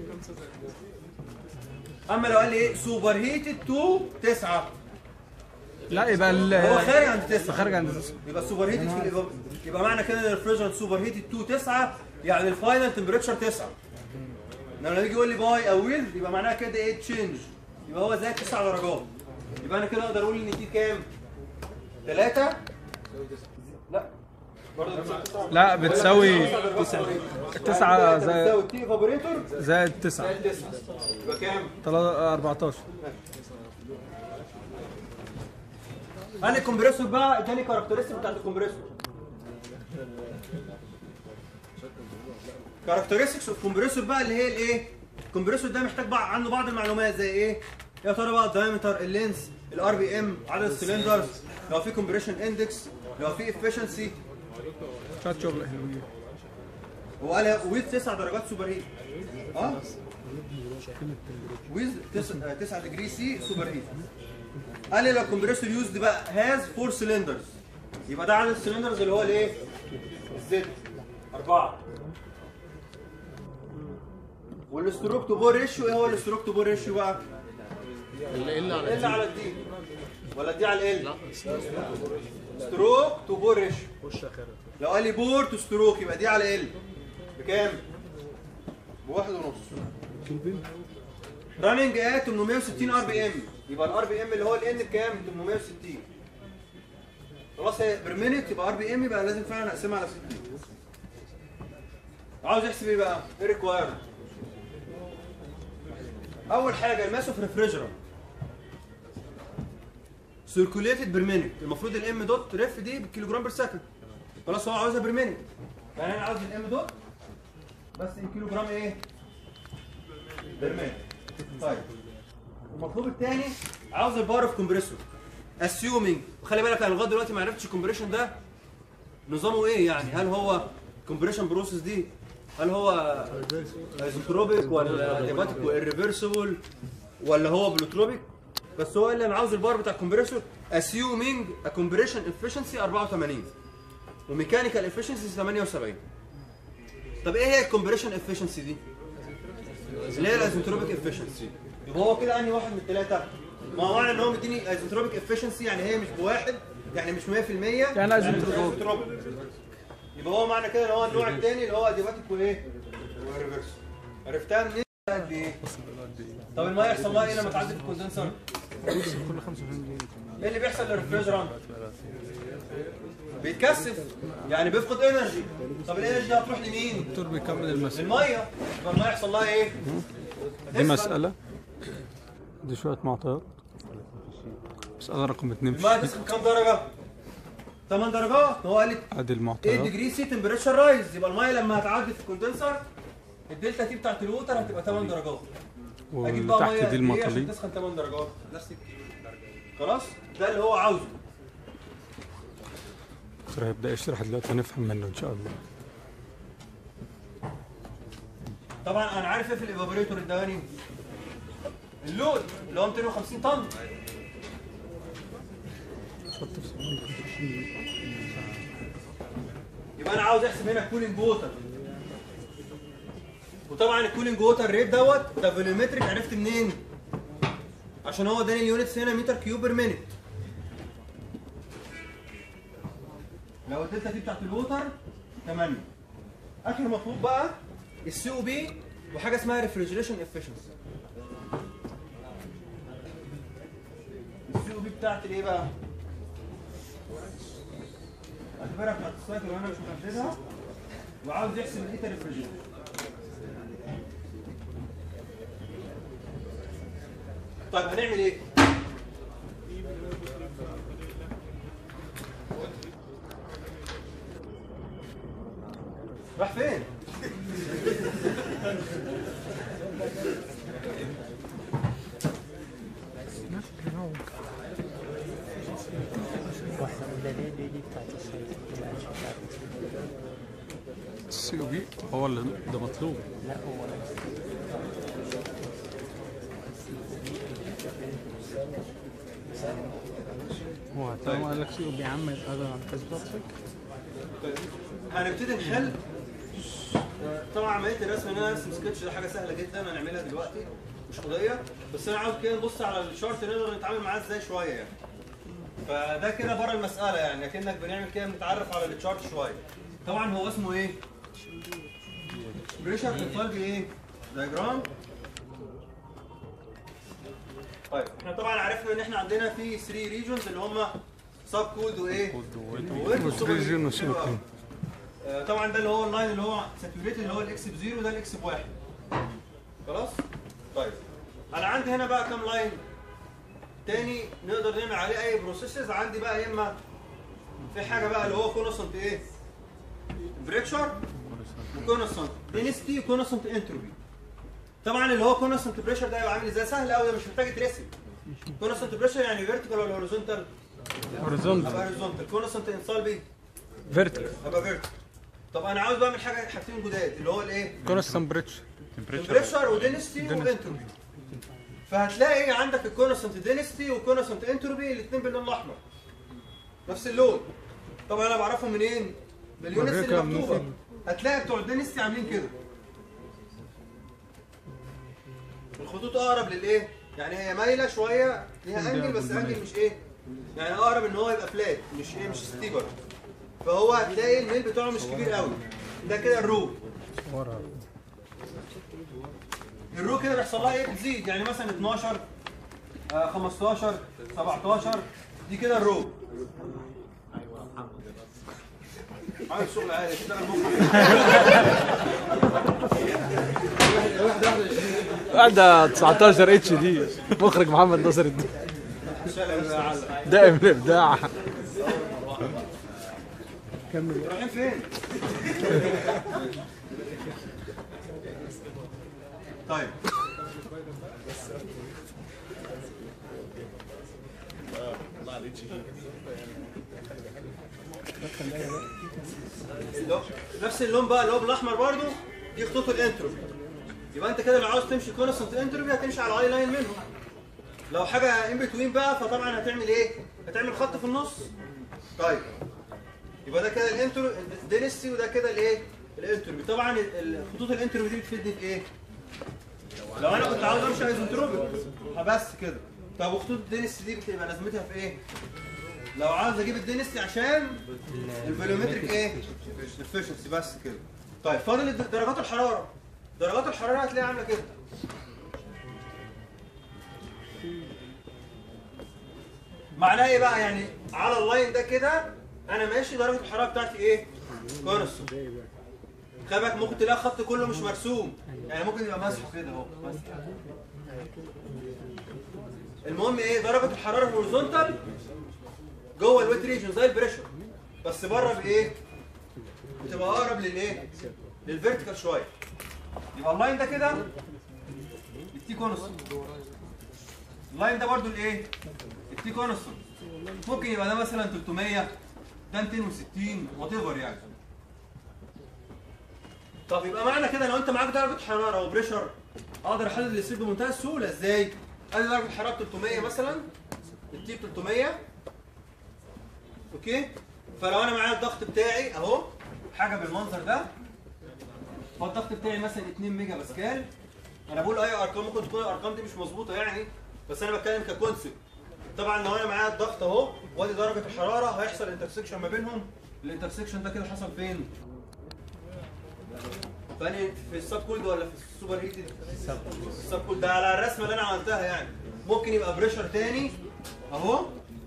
اما لو قال لي ايه سوبر هيتد تو 9
لا يبقى ال
هو خارج عند 9
خارج عند 9
يبقى السوبر هيتد في الإيفاب... يبقى معنى كده ان الريفريجرنت سوبر هيتد 2 9 يعني الفاينل تمبريتشر 9 انما لما يجي يقول لي باي او ويل يبقى معناها كده ايه تشينج يبقى هو زاد 9 درجات يبقى انا كده اقدر اقول ان دي كام 3 لا برضه بتساوي تسعة.
لا بتساوي
تسعة
تسعة زي-
بتساوي تي ايفابوريتور
زائد 9
زائد 9 يبقى كام
14
قال لي الكمبريسور بقى اداني كاركترستيك بتاعت الكمبريسور كاركترستكس اوف كومبريسور بقى اللي هي الايه الكمبريسور ده محتاج بقى عنده بعض المعلومات زي ايه يا ترى بقى الدايمتر اللينس الار بي ام عدد السلندرز لو في كومبريشن اندكس لو في افشنسي
شوية شغل حلوين
هو قال ويز 9 درجات سوبر هيت اه ويز 9 ديجري سي سوبر هيت قال لي لو الكمبريسور يوزد بقى هاز فور سلندرز يبقى ده عدد السلندرز اللي هو الايه؟ الزد أربعة والستروك تو بور ريشيو ايه هو الستروك تو بور ريشيو بقى؟
اللي ال على
ال على الدي ولا الدي على ال؟
لا
ستروك تو بور ريشيو
خش اخرها
لو قال لي بور تو ستروك يبقى دي على ال بكام؟ بواحد ونص راننج ات 860 ار بي ام يبقى الار بي ام اللي هو الان بكام؟ 860 خلاص هي بير مينيت يبقى ار بي ام يبقى لازم فعلا اقسمها على 60 عاوز يحسب ايه بقى؟ ايه ريكوايرد؟ اول حاجه الماس اوف ريفريجرانت سيركوليتد بير مينيت المفروض الام دوت ريف دي بالكيلو جرام بير سكند خلاص هو عاوزها بير مينيت يعني انا عاوز الام دوت بس الكيلو جرام ايه؟ بير مينيت طيب المطلوب الثاني عاوز الباور اوف كومبريسور اسيومينج وخلي بالك انا لغايه دلوقتي ما عرفتش الكومبريشن ده نظامه ايه يعني هل هو كومبريشن بروسيس دي هل هو ايزوتروبيك ولا ديباتيك واريفرسبل ولا هو بلوتروبيك بس هو قال لي انا عاوز الباور بتاع الكمبريسور اسيومينج ا كومبريشن افشنسي 84 وميكانيكال افشنسي 78 طب ايه هي الكومبريشن افشنسي دي؟ اللي هي الايزنتروبيك افشنسي يبقى هو كده انهي واحد من الثلاثه؟ ما هو معنى ان هو مديني ايزنتروبيك افشنسي يعني هي مش بواحد يعني مش 100% يعني
ايزنتروبيك.
يبقى هو معنى كده ان هو النوع الثاني اللي هو اديباتيك وايه؟ وريفرس عرفتها منين؟ قد ايه؟ طب الميه يحصل لها ايه لما تعدي في الكوندنسر؟
كل 25 دقيقة
ايه اللي بيحصل للريفريجرانت؟ بيتكثف يعني بيفقد انرجي طب الانرجي دي هتروح لمين؟
الدكتور بيكمل المسألة
الميه يبقى الميه يحصل لها ايه؟
دي مسألة دي شوية معطيات مسألة رقم اتنين في
الميه
الشيت
تسخن كام درجه؟ 8 درجات هو قال لي
ادي
8
المعطيات
ديجري سي تمبريتشر رايز يبقى الميه لما هتعدي في الكوندنسر الدلتا تي بتاعت الوتر هتبقى 8 درجات اجيب
واللي
بقى ميه
تحت دي
قد إيه عشان
المطاليب
تسخن 8 درجات نفس خلاص ده اللي هو عاوزه
الدكتور هيبدأ يشرح دلوقتي هنفهم منه ان شاء الله
طبعا انا عارف ايه في الايفابوريتور الدهاني اللود اللي هو 250 طن يبقى انا عاوز احسب هنا الكولينج ووتر وطبعا الكولينج ووتر ريت دوت ده فوليومتريك عرفت منين؟ عشان هو اداني اليونتس هنا متر كيوب بير مينيت لو الدلتا دي بتاعت الووتر 8 اخر مطلوب بقى السي او بي وحاجه اسمها ريفريجريشن افشنسي السي او بي بتاعت الايه بقى؟ اعتبرها بتاعت السايكل وانا مش محددها وعاوز يحسب الايتا ريفريجريشن طيب هنعمل ايه؟ راح فين؟
واحدة من الدليل دي دي بتاعت الصيد الأنشطة بتاعت
السي او بي هو اللي ده مطلوب
لا هو
هو طالما قال لك سي او بي يا عم يبقى ده على حسبتك
هنبتدي نحل طبعا عمليه الرسم ان انا ارسم سكتش ده حاجه سهله جدا هنعملها دلوقتي مش قضيه بس انا عاوز كده نبص على الشارت نقدر نتعامل معاه ازاي شويه يعني فده كده بره المساله يعني اكنك بنعمل كده بنتعرف على الشارت شويه طبعا هو اسمه ايه؟ بريشر بروفايل ايه؟ دايجرام طيب احنا طبعا عرفنا ان احنا عندنا في 3 ريجونز اللي هم سب كود وايه؟ وويت وسوبر
وتريجن
ريجن.
وسوبر
حلو أوي. آه، طبعا ده اللي هو اللاين اللي هو ساتوريتد اللي هو الاكس بزيرو ده الاكس بواحد خلاص طيب انا عندي هنا بقى كام لاين تاني نقدر نعمل عليه اي بروسيسز عندي بقى يا اما في حاجه بقى اللي هو كونستنت ايه بريكشر وكونستنت دينستي وكونستنت انتروبي طبعا اللي هو كونستنت بريشر ده هيبقى عامل ازاي سهل قوي ده مش محتاج يترسم كونستنت بريشر يعني فيرتيكال ولا هوريزونتال
هوريزونتال
هبقى هوريزونتال كونستنت انسالبي
فيرتيكال
هبقى فيرتيكال طب انا عاوز بعمل حاجه حاجتين جداد اللي هو الايه
كونستانت بريتش
بريشر ودينستي وانتروبي فهتلاقي عندك الكونستنت دينستي والكونستنت انتروبي الاثنين باللون الاحمر نفس اللون طبعا انا بعرفهم منين؟ باليونتس اللي
بالرقم
مكتوبه
مثل.
هتلاقي بتوع الدينستي عاملين كده الخطوط اقرب للايه؟ يعني هي مايله شويه ليها انجل بس انجل مش ايه؟ يعني اقرب ان هو يبقى فلات مش ايه مش ستيبر فهو هتلاقي الميل بتاعه مش كبير قوي ده كده الرو
ورا
الرو كده بيحصل لها ايه بتزيد يعني مثلا 12 آه 15 17 دي كده الرو عايز شغل عالي اشتغل مخرج
واحدة 19 اتش دي مخرج محمد ناصر الدين دائم الابداع
رايحين فين؟ طيب لو- نفس اللون بقى اللي هو بالاحمر برضو دي خطوط الانتروبي يبقى انت كده لو عاوز تمشي كونستنت انتروبي هتمشي على اي لاين منهم لو حاجه ان بتوين بقى فطبعا هتعمل ايه؟ هتعمل خط في النص طيب يبقى ده كده الانترو الدينستي وده كده الايه الانتروبي طبعا ال- ال- خطوط الانتروبي دي بتفيدني في ايه لو انا كنت عاوز امشي ايزوتروبيك بس كده طب وخطوط الدينستي دي بتبقى لازمتها في ايه لو عاوز اجيب الدينستي عشان الفوليومتريك ايه efficiency بس كده طيب فاضل الد- درجات الحراره درجات الحراره هتلاقيها عامله كده معناه ايه بقى يعني على اللاين ده كده انا ماشي درجه الحراره بتاعتي ايه كونستون خلي بالك ممكن تلاقي الخط كله مش مرسوم يعني ممكن يبقى مسحه كده اهو بس. المهم ايه درجه الحراره الهوريزونتال جوه الويت ريجن زي البريشر بس بره بايه بتبقى اقرب للايه للفيرتيكال شويه يبقى اللاين ده كده التي كونستون اللاين ده برضو الايه التي كونستون ممكن يبقى ده مثلا 300 ده 260 وات ايفر يعني طب يبقى معنى كده لو انت معاك درجه حراره وبريشر اقدر احدد السيل بمنتهى السهوله ازاي؟ ادي درجه الحراره 300 مثلا التي 300 اوكي فلو انا معايا الضغط بتاعي اهو حاجه بالمنظر ده فالضغط بتاعي مثلا 2 ميجا باسكال انا بقول اي ارقام ممكن تكون الارقام دي مش مظبوطه يعني بس انا بتكلم ككونسبت طبعا لو انا معايا الضغط اهو وادي درجه الحراره هيحصل انترسكشن ما بينهم الانترسكشن ده كده حصل فين؟ فاني في السب كولد ولا في السوبر هيتد؟ السب كولد ده على الرسمه اللي انا عملتها يعني ممكن يبقى بريشر تاني اهو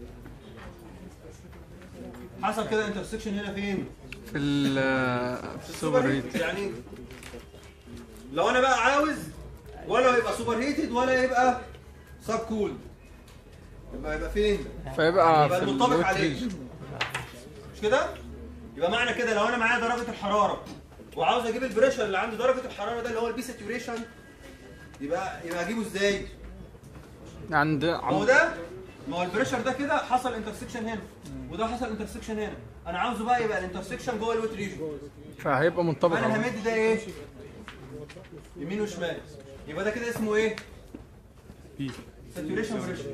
حصل كده انترسكشن هنا فين؟
في ال في السوبر هيت
يعني لو انا بقى عاوز ولا يبقى سوبر هيتد ولا يبقى سب كولد يبقى يبقى فين؟
فيبقى
يبقى
في
المنطبق
الويت
عليه
ريجن
مش كده؟ يبقى معنى كده لو انا معايا درجه الحراره وعاوز اجيب البريشر اللي عنده درجه الحراره ده اللي هو البي ساتوريشن يبقى يبقى اجيبه ازاي؟
عند
ما هو
عند
ده ما هو البريشر ده كده حصل انترسكشن هنا وده حصل انترسكشن هنا انا عاوزه بقى يبقى الانترسكشن جوه الويت ريجن
فهيبقى منطبق
انا
على
همد ده ايه؟ يمين وشمال يبقى ده كده اسمه ايه؟ ساتوريشن بريشر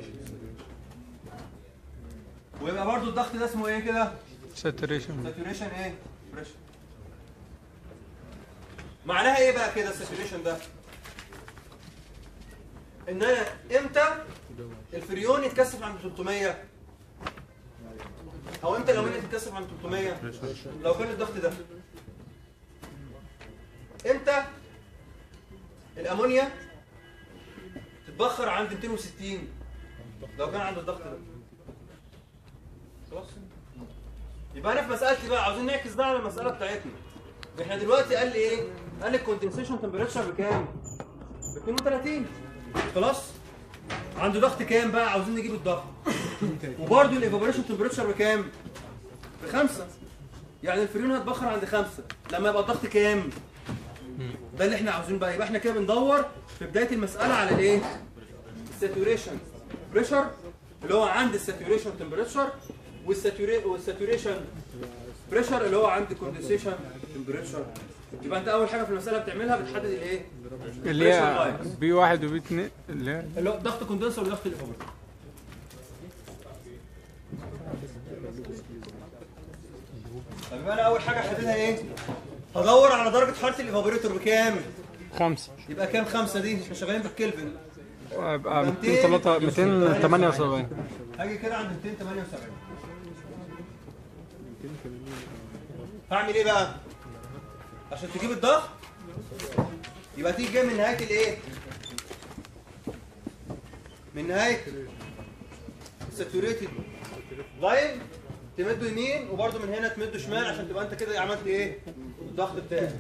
ويبقى برضو الضغط ده اسمه ايه كده؟
ساتوريشن
ساتوريشن ايه؟ بريشر معناها ايه بقى كده الساتوريشن ده؟ ان انا امتى الفريون يتكثف عند 300 او امتى الامونيا تتكثف عند 300 لو كان الضغط ده امتى الامونيا تتبخر عند 260 لو كان عند الضغط ده خلاص يبقى انا في مسالتي بقى عاوزين نعكس ده على المساله بتاعتنا احنا دلوقتي قال لي ايه قال لي الكوندنسيشن تمبريتشر بكام ب 32 خلاص عنده ضغط كام بقى عاوزين نجيب الضغط وبرده الايفابوريشن تمبريتشر بكام بخمسة يعني الفريون هتبخر عند خمسة لما يبقى الضغط كام ده اللي احنا عاوزين بقى يبقى احنا كده بندور في بدايه المساله على الايه الساتوريشن بريشر اللي هو عند الساتوريشن تمبريتشر والساتوريشن بريشر اللي هو عند الكوندنسيشن تمبريتشر يبقى انت اول حاجه في المساله بتعملها بتحدد الايه
اللي
pressure
هي
lines.
بي واحد وبي اتنين اللي هي
اللي هو ضغط كوندنسر وضغط الايفابوريتور طب يبقى انا اول حاجه احددها ايه هدور على درجه حراره الايفابوريتور بكام
خمسة
يبقى كام خمسة دي احنا شغالين بالكلفن
يبقى 203 278
هاجي كده عند 278 هعمل ايه بقى عشان تجيب الضغط يبقى تيجي جاي من نهايه الايه من نهايه الساتوريتد لاين تمده يمين وبرده من هنا تمده شمال عشان تبقى انت كده عملت ايه الضغط بتاعك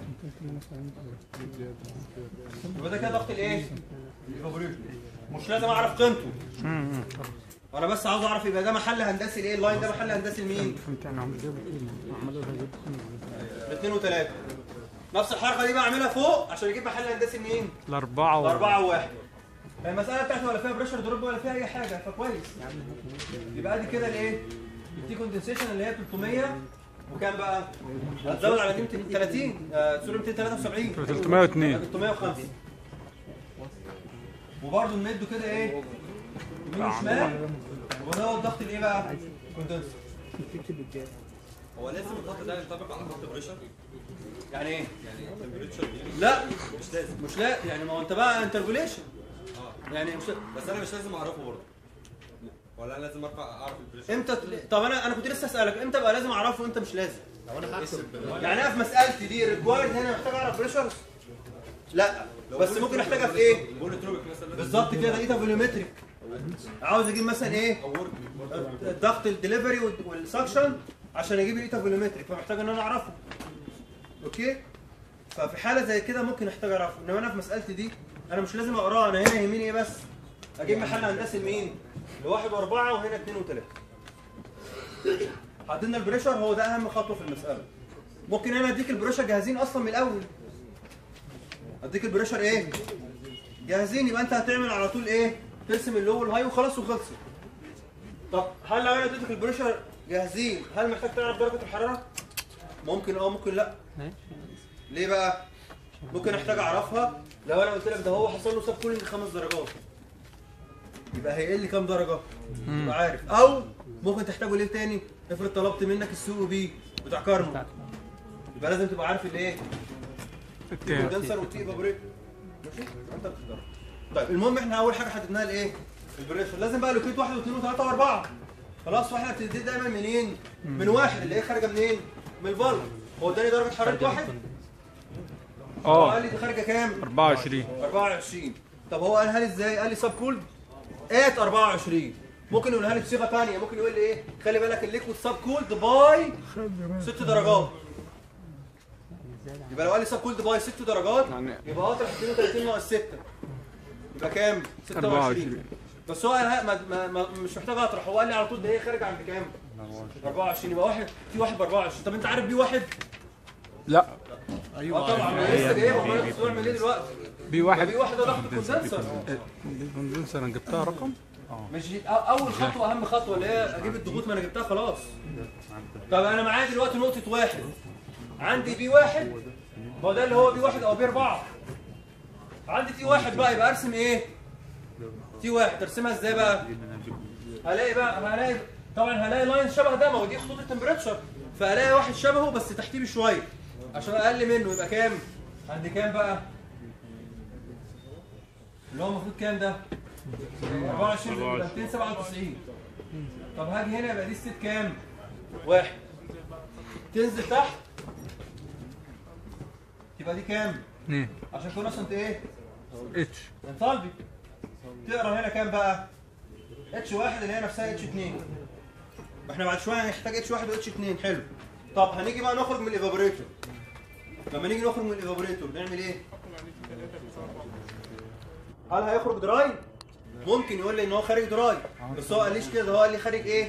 يبقى ده كده ضغط الايه الايفابوريتور مش لازم اعرف قيمته انا بس عاوز اعرف يبقى ده محل هندسي لايه اللاين ده محل هندسي لمين
فهمت انا عم جايب عملوا جايب
الاثنين وثلاثه نفس الحركه دي بعملها فوق عشان يجيب محل هندسي لمين
الأربعة و-
الاربعه وواحد المساله بتاعتي ولا فيها بريشر دروب ولا فيها اي حاجه فكويس يبقى دي كده الايه التي كوندنسيشن اللي هي 300 وكام بقى هتزود على 230 آه، سوري 273
302.
305 وبرده نمده كده ايه يمين وشمال وده هو الضغط الايه بقى كوندنسر
هو لازم الخط ده ينطبق على خط بريشر
يعني ايه
يعني التمبريتشر دي
لا
مش لازم
مش لا يعني ما هو انت بقى انتربوليشن
اه
يعني مش
بس انا مش لازم اعرفه برضه ولا انا لازم ارفع اعرف البريشر
امتى طب انا انا كنت لسه اسالك امتى بقى لازم اعرفه وامتى مش لازم
لو انا هحسب
يعني انا في مسالتي دي ريكوايرد هنا محتاج اعرف بريشرز لا بس ممكن احتاجها في ايه
بوليتروبيك مثلا
بالظبط كده ايتا فوليومتريك عاوز اجيب مثلا ايه
او ورك
ضغط الدليفري والسكشن عشان اجيب الايتا فوليومتريك فمحتاج ان انا اعرفه اوكي ففي حاله زي كده ممكن احتاج اعرفه انما انا في مسالتي دي انا مش لازم اقراه انا هنا يهمني ايه بس اجيب محل هندسي لمين لواحد واربعه وهنا اثنين وثلاثه حددنا البريشر هو ده اهم خطوه في المساله ممكن انا اديك البريشر جاهزين اصلا من الاول اديك البريشر ايه جاهزين يبقى انت هتعمل على طول ايه ترسم اللو والهاي وخلاص وخلصت طب هل لو انا اديتك البريشر جاهزين هل محتاج تعرف درجه الحراره ممكن اه ممكن لا ليه بقى ممكن احتاج اعرفها لو انا قلت لك ده هو حصل له سب كولينج خمس درجات يبقى هيقل كام درجه يبقى عارف او ممكن تحتاجه ليه تاني افرض طلبت منك السي او بي بتاع كارنو يبقى لازم تبقى عارف الايه الكوندنسر والتي ايفابوريتور ماشي انت بتختار طيب المهم احنا اول حاجه حددناها الايه البريشر لازم بقى لوكيت واحد واثنين وثلاثه واربعه خلاص واحنا بتبتدي دايما منين من واحد اللي هي خارجه منين من الفالف هو اداني درجه حراره واحد هو
اه
قال لي دي خارجه كام
24
24 طب هو قالها لي ازاي قال لي سب كولد ات 24 ممكن يقولها لي بصيغه ثانيه ممكن يقول لي ايه خلي بالك الليكويد سب كولد باي 6 درجات يبقى لو قال لي سب كولد باي 6 درجات
يعني
يبقى اطرح 32 ناقص 6 يبقى كام 26
24
بس هو قالها ما ما ما مش محتاج اطرح هو قال لي على طول ده هي خارج عند كام 24 يبقى واحد في واحد ب 24 طب انت عارف بي واحد
لا
اه طبعا ما لسه جايبها ما انا كنت بعمل ايه دلوقتي
بي واحد
بي واحد ده ضغط الكوندنسر
الكوندنسر انا جبتها رقم
مش دي أو- اول خطوه اهم خطوه اللي هي اجيب الضغوط ما انا جبتها خلاص طب انا معايا دلوقتي نقطه واحد عندي بي واحد ما هو ده اللي هو بي واحد او بي اربعه عندي تي واحد بقى يبقى ارسم ايه تي واحد ارسمها ازاي بقى هلاقي بقى هلاقي طبعا هلاقي لاين شبه ده ما هو دي خطوط التمبريتشر فهلاقي واحد شبهه بس تحتيه بشويه عشان اقل منه يبقى كام عندي كام بقى اللي هو المفروض كام ده 24 يبقى 297 طب هاجي هنا يبقى دي الست كام؟ واحد تنزل تحت تبقى دي كام؟
اثنين
عشان كده اصلا انت ايه؟
اتش
انطالبي تقرا هنا كام بقى؟ اتش واحد اللي هي نفسها اتش 2 ما احنا بعد شويه هنحتاج اتش واحد واتش 2 حلو طب هنيجي بقى نخرج من الايفابوريتور لما نيجي نخرج من الايفابوريتور نعمل ايه؟ هل هيخرج دراي؟ ممكن يقول لي ان هو خارج دراي بس هو قاليش كده هو قال لي خارج ايه؟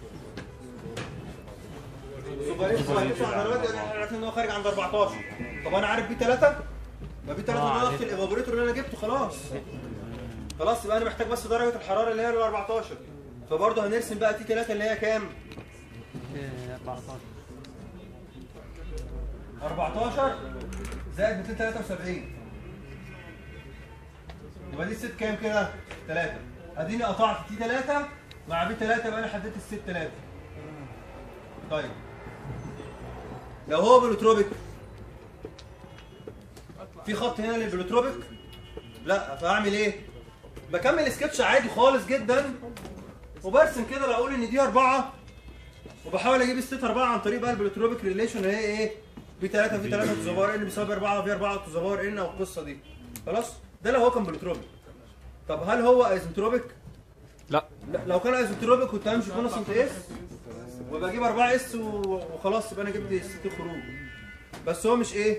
سوبر سوبر درجات انا عرفت ان هو خارج عند 14 طب انا عارف بي 3 ما بي 3 ده ضغط الايفابوريتور اللي انا جبته خلاص خلاص يبقى انا محتاج بس درجه الحراره اللي هي ال 14 فبرضه هنرسم بقى تي 3 اللي هي كام؟ 14 زائد 273 يبقى دي الست كام كده؟ 3 اديني قطعت تي 3 مع بي 3 يبقى انا حددت الست 3 طيب لو هو بلوتروبيك في خط هنا للبلوتروبيك لا فاعمل ايه؟ بكمل سكتش عادي خالص جدا وبرسم كده بقول ان دي اربعه وبحاول اجيب الست اربعه عن طريق بقى البلوتروبيك ريليشن اللي هي ايه؟ في 3 في 3 تزوار ان بيساوي 4 في 4 تزوار ان او القصه دي خلاص؟ ده لو هو كان بلوتروبيك طب هل هو ايزنتروبيك؟
لا
لا لو كان ايزوتروبيك كنت همشي كونستنت اس وبجيب 4 اس وخلاص يبقى انا جبت 60 خروج بس هو مش ايه؟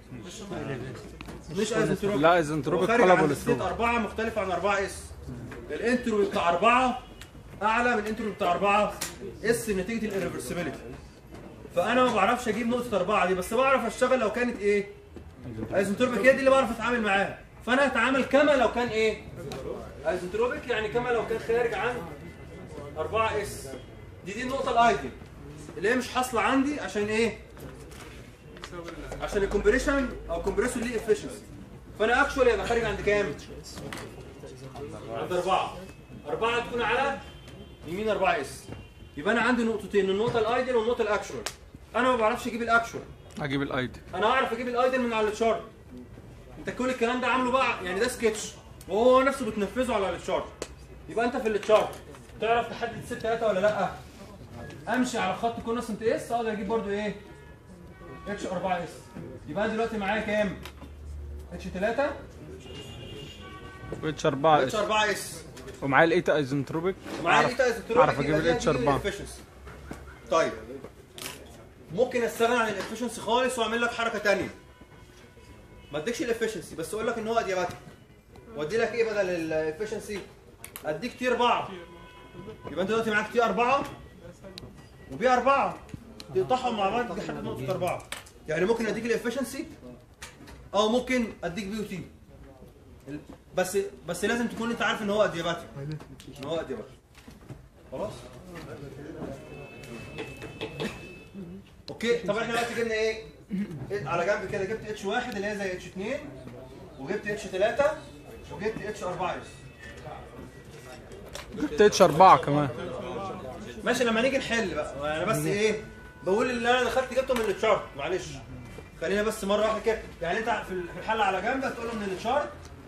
مش ايزوتروبيك
لا ايزنتروبيك
هو خارج
طلب
عن الست
والستروب
4 مختلف عن 4 اس الانترو بتاع 4 اعلى من الانترو بتاع 4 اس نتيجه الريفرسبيلتي فانا ما بعرفش اجيب نقطه 4 دي بس بعرف اشتغل لو كانت ايه؟ ايزوتروبيك هي دي اللي بعرف اتعامل معاها فانا هتعامل كما لو كان ايه؟ ايزوتروبيك يعني كما لو كان خارج عن 4 اس دي دي النقطه الايدل اللي هي مش حاصله عندي عشان ايه؟ عشان الكومبريشن او كومبريسور ليه افشنسي فانا اكشوال يبقى خارج عند كام؟ عند 4 4 تكون على يمين 4 اس يبقى انا عندي نقطتين النقطه الايدل والنقطه الاكشوال انا ما بعرفش اجيب الاكشوال
اجيب الايدي
انا اعرف اجيب الايدل من على التشارت انت كل الكلام ده عامله بقى يعني ده سكتش وهو نفسه بتنفذه على التشارت يبقى انت في التشارت تعرف تحدد الست تلاته ولا لا امشي على خط كونستنت اس اقدر اجيب برضو ايه اتش 4 اس يبقى انا دلوقتي معايا كام اتش 3
اتش 4
اتش 4 اس
ومعايا الايتا ايزنتروبيك
معايا
أعرف-
الايتا ايزوتروبيك
اعرف اجيب
يبقى دي
الاتش
هتيجي
4
للefficiency. طيب ممكن استغنى عن الافشنسي خالص واعمل لك حركه تانية ما اديكش الافشنسي بس اقول لك ان هو ادياباتيك وادي لك ايه بدل الافشنسي اديك تي 4 يبقى انت دلوقتي معاك تي 4 وبي 4 تقطعهم مع بعض لحد نقطه 4 يعني ممكن اديك الافشنسي او ممكن اديك بي وتي بس بس لازم تكون انت عارف ان هو ادياباتيك ان هو ادياباتيك خلاص اوكي طب احنا دلوقتي جبنا ايه إيه؟ على جنب كده جبت اتش 1 اللي هي زي اتش 2 وجبت اتش 3 وجبت اتش 4 اس
جبت اتش 4 كمان
ماشي لما نيجي نحل بقى انا بس ايه بقول اللي انا دخلت جبته من التشارت معلش خلينا بس مره واحده كده يعني انت في في الحل على جنب هتقول له من التشارت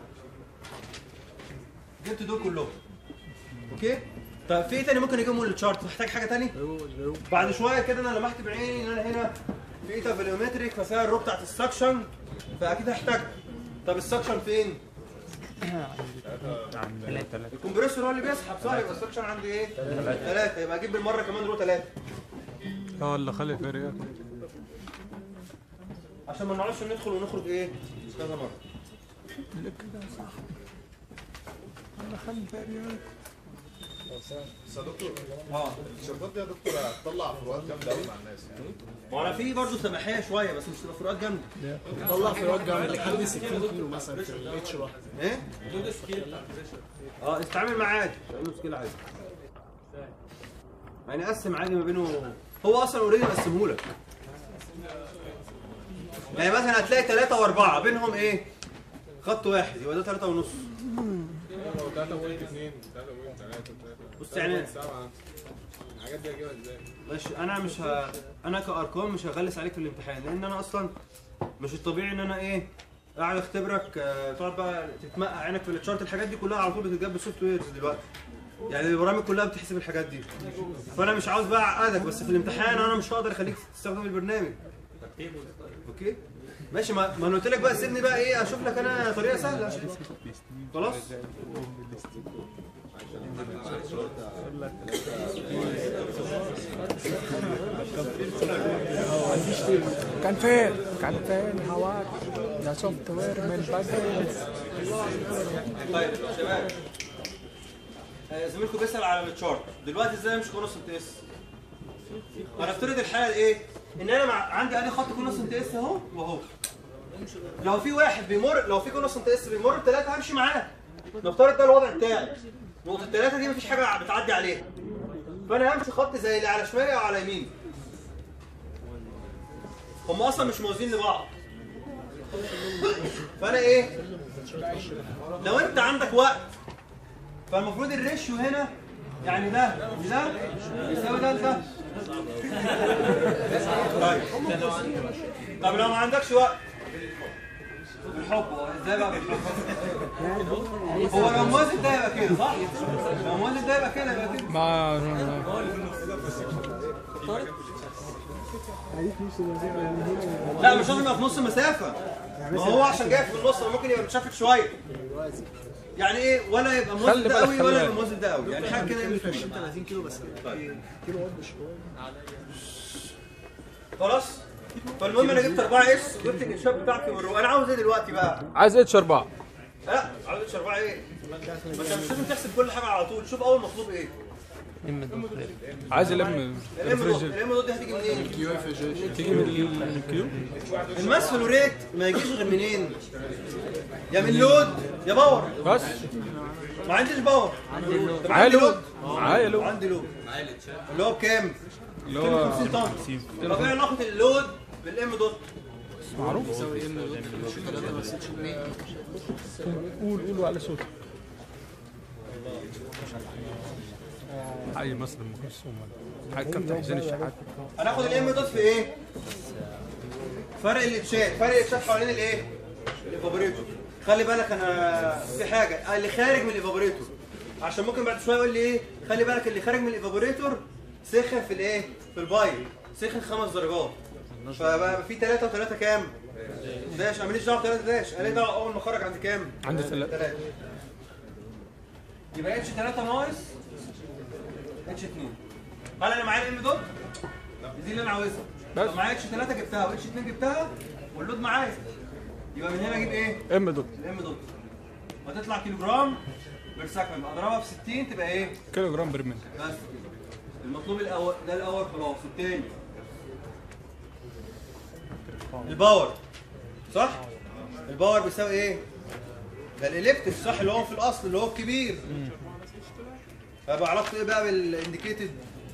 جبت دول كلهم اوكي طب في ايه تاني ممكن يجيبهم من التشارت محتاج حاجه تاني بعد شويه كده انا لمحت بعيني ان انا هنا في ايتا فاليومتريك ففيها الرو بتاعت السكشن فاكيد هحتاجها طب السكشن فين؟ الكمبريسور هو اللي بيسحب صح يبقى السكشن عندي ايه؟ ثلاثة يبقى اجيب بالمرة كمان رو ثلاثة
اه اللي خلي فريق
عشان ما نقعدش ندخل ونخرج ايه؟ كذا مرة
بس يا دكتور
اه
التيشيرتات دي يا دكتور هتطلع فروقات جامده قوي مع الناس يعني
ما انا في برضه سماحية شوية بس مش تبقى فروقات جامدة
طلع فروقات جامده لحد 60 كيلو مثلا في الاتش واحد
ايه؟ اه استعمل معاه عادي استعمل سكيل عادي يعني قسم عادي ما بينه هو اصلا اوريدي مقسمهولك يعني مثلا هتلاقي ثلاثة وأربعة بينهم إيه؟ خط واحد يبقى ده ثلاثة ونص
3 بوينت 2 3 بوينت 3
بص يعني
7 الحاجات دي هجيبها ازاي؟
مش انا مش ه... انا كارقام مش هغلس عليك في الامتحان لان انا اصلا مش الطبيعي ان انا ايه قاعد اختبرك آه، تقعد بقى تتمقع عينك في التشارت الحاجات دي كلها على طول بتتجاب بالسوفت ويرز دلوقتي يعني البرامج كلها بتحسب الحاجات دي فانا مش عاوز بقى اعقدك بس في الامتحان انا مش هقدر اخليك تستخدم البرنامج اوكي ماشي ما ما انا قلت لك بقى سيبني بقى ايه اشوف لك انا طريقه سهله خلاص
كان فين؟ كان فين هواك يا سوفت وير من بدري
طيب شباب آه، زميلكم بيسال على التشارت دلوقتي ازاي مش كونستنت اس هنفترض الحاله ايه ان انا مع... عندي ادي خط كونستنت اس اهو واهو لو في واحد بيمر لو في كونستنت اس بيمر بثلاثه همشي معاه نفترض ده الوضع بتاعي نقطه الثلاثه دي مفيش حاجه بتعدي عليها فانا همشي خط زي اللي على شمالي او على يميني هم اصلا مش موازين لبعض فانا ايه لو انت عندك وقت فالمفروض الريشيو هنا يعني ده ده يساوي ده ده طيب طب لو ما عندكش وقت بالحب هو ازاي بقى بالحب هو لو موازن ده يبقى كده صح؟ لو موازن ده يبقى كده يبقى كده
ما
لا مش لازم يبقى في نص المسافة ما هو عشان جاي في النص ممكن يبقى متشفت شوية يعني ايه ولا يبقى موازن
خلي
ده
بالك،
قوي
خلي
ولا
بالك.
يبقى موازن ده قوي يعني حاجة كده يمشي
30 كيلو بس كيلو وات شويه
خلاص فالمهم انا جبت 4 اس وجبت الانشاء بتاعتي والرو انا عاوز ايه دلوقتي بقى؟
عايز اتش 4
لا عاوز اتش 4 ايه؟ ما انت مش لازم تحسب كل حاجة على طول شوف اول مطلوب ايه؟
عايز الام
الام دوت الام دوت دي هتيجي منين؟
تيجي من الكيو
الماس فلوريت ما يجيش غير منين؟ يا من لود يا باور
بس
ما عنديش باور طب
معايا
عندي
لود معايا لود
عندي لود اللي هو بكام؟
اللي
250
هو
طن طب ايه علاقة اللود بالام دوت؟
معروف قول قول على صوتك حي مصر ام كلثوم حاج كابتن حسين الشحات
هناخد الام دوت في ايه؟ فرق الاتشات فرق الاتشات حوالين الايه؟ الايفابوريتور خلي بالك انا في حاجه اللي خارج من الايفابوريتور عشان ممكن بعد شويه يقول لي ايه؟ خلي بالك اللي خارج من الايفابوريتور سخن في الايه؟ في البايل سخن خمس درجات فبقى في ثلاثة وثلاثة كام؟ داش انا ماليش دعوه بثلاثة داش انا ليه دعوه اول ما خرج عند كام؟
عند ثلاثة.
ثلاثة يبقى اتش 3 ناقص اتش 2 هل انا معايا الام دوت؟ دي اللي انا عاوزها
بس.
طب معايا اتش 3 جبتها واتش 2 جبتها واللود معايا يبقى من هنا اجيب ايه؟
ام دوت
الام دوت هتطلع كيلو جرام بير سكند اضربها في 60 تبقى ايه؟
كيلو جرام بير ميل
بس كده. المطلوب الاول ده الاول خلاص الثاني الباور صح؟ الباور بيساوي ايه؟ ده الالكتريك صح اللي هو في الاصل اللي هو الكبير فبقى علاقته ايه بقى بالانديكيتد؟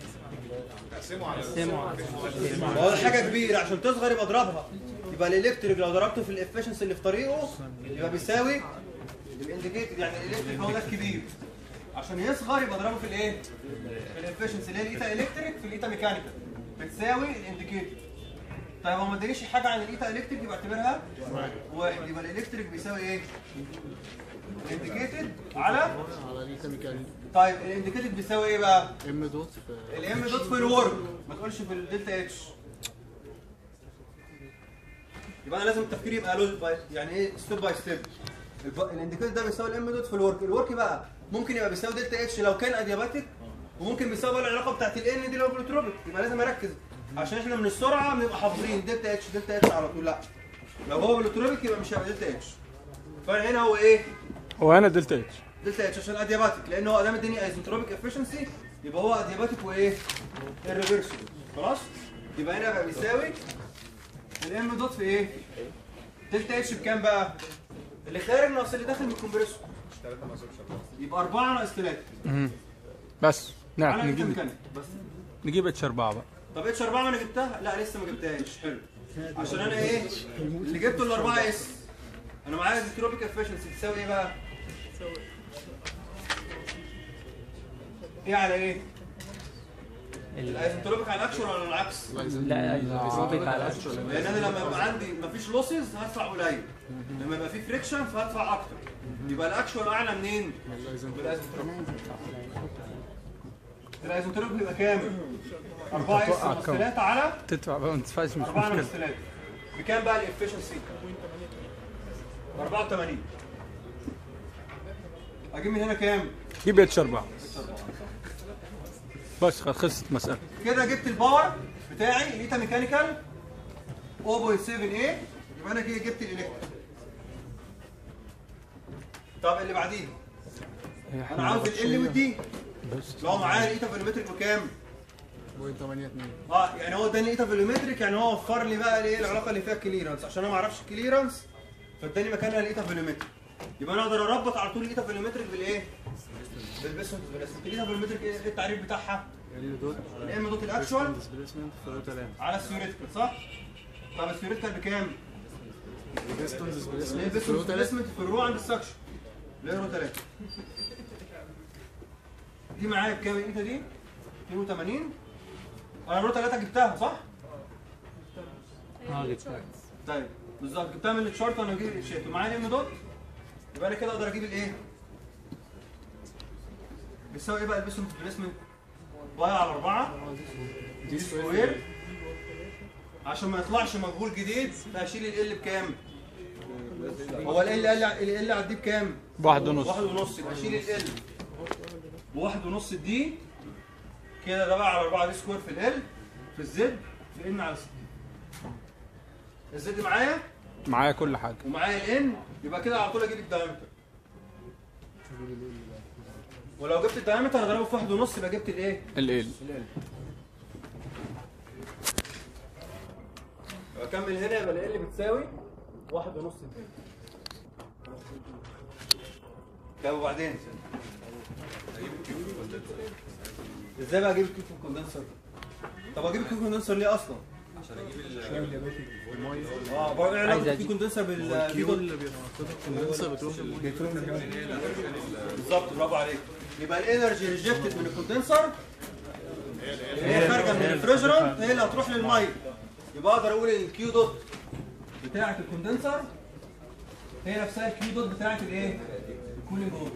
ما هو ده حاجه كبيره عشان تصغر يبقى اضربها يبقى الالكتريك لو ضربته في الافشنسي اللي في طريقه يبقى بيساوي الانديكيتد يعني الالكتريك هو ده الكبير عشان يصغر يبقى اضربه في الايه؟ في الافشنسي اللي هي الايتا الكتريك في الايتا ميكانيكال بتساوي الانديكيتد طيب هو ما ادانيش حاجه عن الايتا الكتريك يبقى اعتبرها واحد يبقى الالكتريك بيساوي ايه؟ الانديكيتد على
على الايتا ميكانيك
طيب الانديكيتد بيساوي ايه بقى؟
ام دوت في
الام دوت في الورك ما تقولش في الدلتا اتش يبقى انا لازم التفكير يبقى له باي- يعني ايه ستيب باي ستيب الانديكيتور ده بيساوي الام دوت في الورك الورك بقى ممكن يبقى بيساوي دلتا اتش لو كان ادياباتيك وممكن بيساوي بقى العلاقه بتاعت الان دي لو بلوتروبيك يبقى لازم اركز عشان احنا من السرعه بنبقى حافظين دلتا اتش دلتا اتش على طول لا لو هو بلوتروبيك يبقى مش هيبقى دلتا اتش فهنا هو ايه
هو هنا دلتا اتش
دلتا اتش عشان ادياباتيك لان هو ادام الدنيا ايزوتروبيك افشنسي يبقى هو ادياباتيك وايه؟ الريفرسبل خلاص؟ يبقى هنا بقى بيساوي الام دوت في ايه؟ دلتا اتش بكام بقى؟ اللي خارج ناقص اللي داخل من الكمبريسور يبقى 4 ناقص 3
بس نعم
على
نجيب
ميكانيك بس
نجيب اتش 4 بقى
طب اتش 4 ما انا جبتها؟ لا لسه ما جبتهاش حلو عشان انا ايه؟ اللي جبته ال 4 اس انا معايا ايزوتروبيك افشنسي تساوي ايه بقى؟ ايه على ايه؟ الايزوتروبيك على الاكشن ولا العكس؟
لا ايزوتروبيك على
لان انا لما يبقى عندي مفيش لوسز هدفع قليل لما يبقى في فريكشن فهدفع اكتر يبقى الاكشن اعلى منين؟ من الايزوتروبيك الايزوتروبيك بيبقى كام؟ 4 اس
توقع
ناقص
كام؟
3 على
تدفع بقى ما تدفعش مش
4 ناقص
مشكلة
3 بكام بقى الافشنسي؟ 84 اجيب من هنا كام؟
جيب اتش 4 بس خلاص خلصت مسألة
كده جبت الباور بتاعي الايتا ميكانيكال 0.7 ايه يبقى انا كده جبت الالكتريك طب اللي بعديه انا عاوز ال والدي
بس
لو معايا الايتا فولومتريك بكام؟
0.82
اه يعني هو اداني ايتا فولومتريك يعني هو وفر لي بقى الايه العلاقه اللي فيها الكليرنس عشان انا ما اعرفش الكليرنس فاداني مكانها الايتا فولومتريك يبقى انا اقدر اربط على طول الايتا فولومتريك بالايه؟ بالبيسمنت بالبيسمنت الايتا فولومتريك ايه التعريف بتاعها؟
ال دوت
الام دوت الاكشوال
ديسبيسمنت فلو 3
على الثيوريتيكال صح؟ طب الثيوريتيكال بكام؟
بيستون
اللي هي
ديسبيسمنت فلو 3
البيسمنت في الرو عند السكشن اللي هي رو 3 دي معايا بكام انت دي؟ 82 انا رو 3 جبتها صح؟
اه جبتها
طيب بالظبط جبتها من الشارت وانا بجيب الشيت ومعايا الام دوت يبقى انا كده اقدر اجيب الايه؟ بيساوي ايه بقى البيسمنت البيسمنت؟ باي على 4 دي سكوير عشان ما يطلعش مجهول جديد فاشيل ال بكام؟ هو ال ال ال على الدي بكام؟
بواحد ونص
واحد ونص يبقى اشيل ال بواحد ونص دي كده ده بقى على 4 دي سكوير في ال في الزد في ان على 60 الزد معايا
معايا كل حاجة
ومعايا الان يبقى كده على طول اجيب الدايمتر ولو جبت الدايمتر هضربه في واحد ونص يبقى جبت الايه؟
ال ال
اكمل هنا يبقى ال بتساوي واحد ونص دي طب وبعدين ازاي بقى اجيب الكيوب كوندنسر طب اجيب الكيوب كوندنسر ليه اصلا
عشان اجيب ال
اه برضه ايه
عايز
علاقه في
أجيب-
كوندنسر بالفي دوت
الكوندنسر بتروح
بالظبط برافو عليك يبقى الانرجي ريجكتد من الكوندنسر اللي هي خارجه من الريفريجرانت هي اللي هتروح للميه يبقى اقدر اقول ان الكيو دوت بتاعه الكوندنسر هي نفسها الكيو دوت بتاعه الايه؟ الكولينج اوفر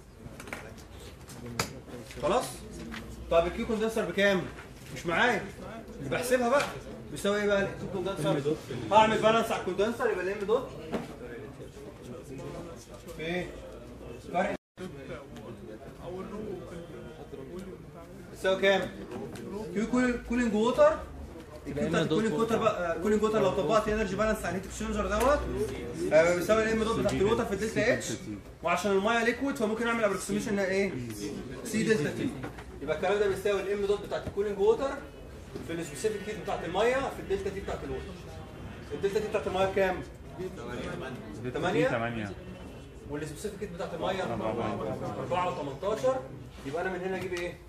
خلاص؟ طب الكيو كوندنسر بكام؟ مش معايا بحسبها بقى بيساوي ايه بقى الكيو كوندنسر؟ هعمل بالانس على الكوندنسر يبقى الام دوت في ايه؟ فرق بتساوي كام؟ كيو كول- كولينج ووتر الكيو بتاعت الكولينج ووتر بقى كولينج ووتر لو طبقت انرجي بالانس على الهيت اكسشينجر دوت هيبقى بيساوي الام دوت بتاعت الووتر في الدلتا اتش وعشان المايه ليكويد فممكن اعمل ابروكسيميشن انها ايه؟ سي دلتا تي يبقى الكلام ده بيساوي الام دوت بتاعت الكولينج ووتر في السبيسيفيك هيت بتاعت المايه في الدلتا تي بتاعت الووتر الدلتا تي بتاعت المايه بكام؟ 8
8
والسبيسيفيك هيت بتاعت المايه 4 و18 يبقى انا من هنا اجيب ايه؟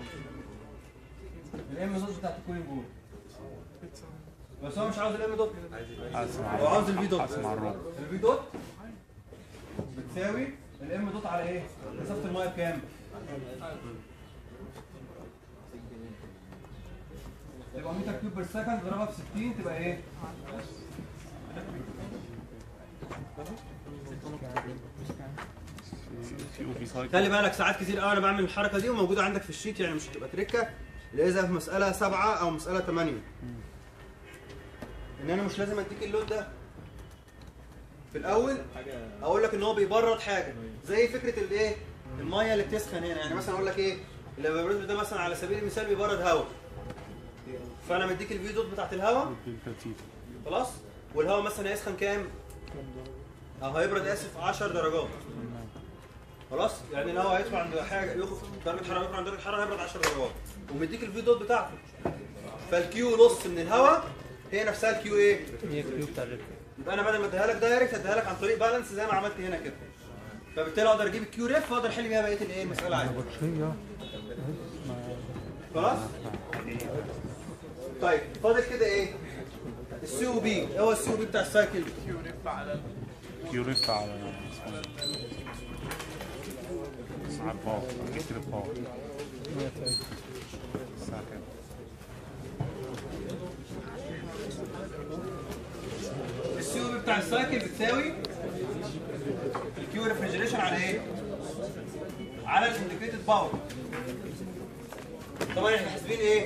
الام دوت بتاعت الكولينج ووتر بس هو مش عاوز الام دوت هو عاوز الفي دوت
اسمع الربع
الفي دوت بتساوي الام دوت على ايه؟ مسافه المايه بكام؟ تبقى متر كيوب بير سكند ضربها في 60 تبقى ايه؟
في او في سايكل
خلي بالك ساعات كتير قوي انا بعمل الحركه دي وموجوده عندك في الشيت يعني مش هتبقى تركه اللي اذا في مساله سبعه او مساله ثمانيه ان انا مش لازم اديك اللود ده في الاول اقول لك ان هو بيبرد حاجه زي فكره الايه الميه اللي بتسخن هنا يعني مثلا اقول لك ايه اللي ده مثلا على سبيل المثال بيبرد هواء فانا مديك الفي دوت بتاعت الهواء خلاص والهواء مثلا هيسخن كام او هيبرد اسف 10 درجات خلاص يعني الهواء هيدخل عند حاجه ياخد درجه حراره يدخل عند درجه حراره هيبرد 10 درجات ومديك الفي دوت بتاعته فالكيو نص من الهواء هي نفسها الكيو ايه
هي كيو بتاع الريف
يبقى انا بدل ما اديها لك دايركت اديها لك عن طريق بالانس زي ما عملت هنا كده فبالتالي اقدر اجيب الكيو ريف واقدر احل بيها بقيه الايه المساله عادي خلاص طيب فاضل كده ايه السي او بي ايه هو السي او بي بتاع السايكل
يوريف على على الباور كتير الباور الساعة كام؟
السي او بي بتاع السايكل بتساوي الكيو ريفريجريشن على ايه على الانديكيتد باور طبعا احنا حاسبين ايه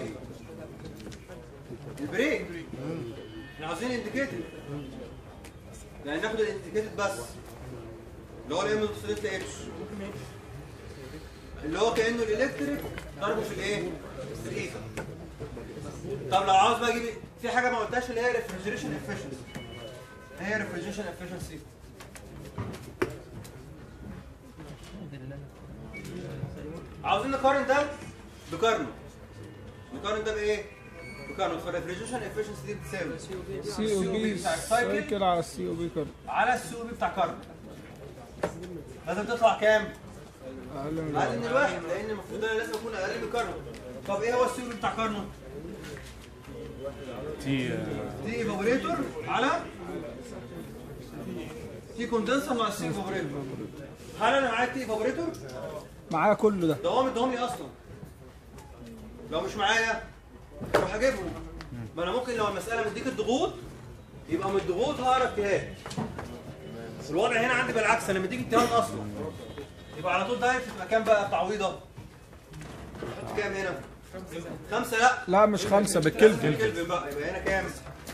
البريك احنا عاوزين انديكيتد يعني ناخد الانديكيتد بس اللي هو الام دوت دلتا اتش اللي هو كانه الالكتريك ضربه في الايه في الايثر طب لو عاوز بقى اجيب في حاجه ما قلتهاش اللي هي ريفريجريشن افشنسي هي ريفريجريشن افشنسي عاوزين نقارن ده بقارنه نقارن ده بايه بقارنه فالريفريجريشن افشنسي دي بتساوي
سي او بي
بتاع السايكل
سايكل على السي او بي كارد
على السي او بي بتاع كارنو لازم تطلع كام؟
اقل من
اقل من الواحد لان المفروض انا لازم اكون اقل من كارنو طب ايه هو السي او بي بتاع كارنو؟
تي
تي ايفابوريتور على تي كوندنسر مع السي ايفابوريتور هل انا معايا تي ايفابوريتور؟
معايا كله ده
ده هو مديهم لي اصلا لو مش معايا اروح اجيبهم ما انا ممكن لو المساله مديك الضغوط يبقى من الضغوط هقرا اجتهاد الوضع هنا عندي بالعكس انا مديك اجتهاد اصلا يبقى على طول دايركت تبقى كام بقى التعويضه؟ حط كام هنا؟ خمسه لا
لا مش خمسة بالكلفن
بالكلفن بقى يبقى هنا كام؟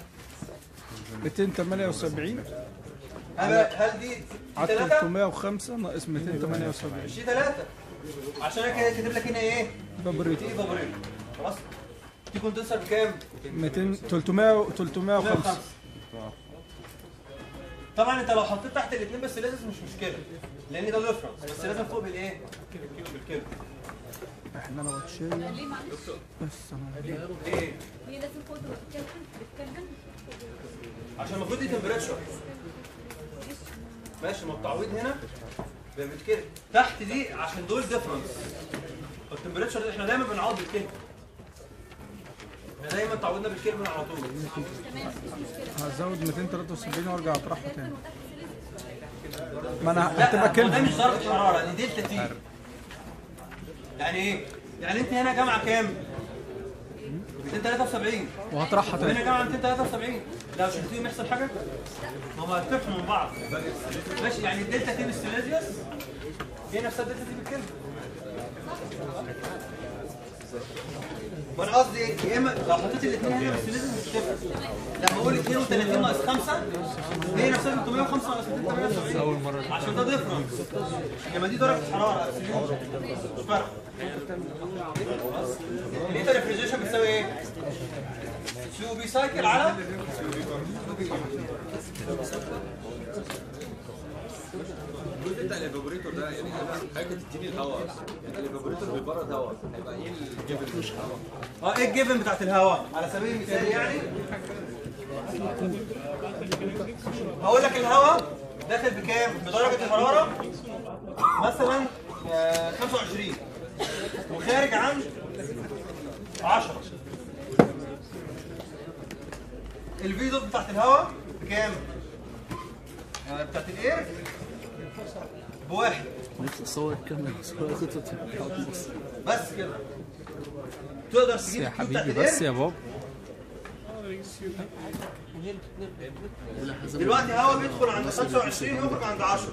278
هل هل دي دي
على
ثلاثه؟
305 ناقص 278
مش دي ثلاثه عشان انا كده كاتب لك هنا ايه؟
بابريتو
تي فابوريتو خلاص؟ تي كوندنسر بكام؟
200 300 305
طبعا انت لو حطيت تحت الاثنين بس لازم مش مشكله لان ده ديفرنس بس لازم فوق بالايه؟ بالكيلو
احنا لو تشيل
ليه معلش
بس انا
ليه؟
ليه لازم فوق بتتكلم بتتكلم
عشان المفروض دي تمبريتشر ماشي ما التعويض هنا بيعمل كده تحت دي عشان دول ديفرنس التمبريتشر احنا دايما بنعوض بالكلمه احنا دايما تعودنا بالكلمه على طول
هزود 273 وارجع اطرحها تاني ما انا
لا
هتبقى
ما ده
كلمه
مش درجه حراره دي دلتا تي يعني ايه؟ يعني انت هنا جامعه كام؟ 273
وهطرحها
وهنا
تاني
جامعه 273 لو شلتيهم يحصل حاجه؟ ما هم هيتفقوا من بعض ماشي يعني الدلتا تي بالسيليزيوس هي نفسها الدلتا تي بالكلمه وانا قصدي ايه؟ يا اما لو حطيت الاثنين هنا بالسيليزيوس مش هتفرق لما اقول 32 ناقص 5 هي نفسها 305 ناقص 278 اول مره عشان ده ديفرنس انما دي درجه حراره مش فارقه الليتر ريفريجريشن بتساوي ايه؟ سي بي سايكل على
الجزء بتاع الايفابوريتور ده يعني حاجه تديني الهواء يعني الايفابوريتور بيبرد هواء هيبقى ايه الجبل مش هواء
اه ايه الجيفن بتاعت الهواء على سبيل المثال يعني هقول لك الهواء داخل بكام بدرجه الحراره مثلا آه، 25 وخارج عن 10 الفي دوت بتاعت الهواء بكام آه، بتاعت الاير بواحد
نفسي اصور الكاميرا صورة
بس كده تقدر
بس
تجيب
يا
الكيو بتاعت
حبيبي
الاير
بس يا بابا
دلوقتي هوا بيدخل عند 25 ويخرج عند 10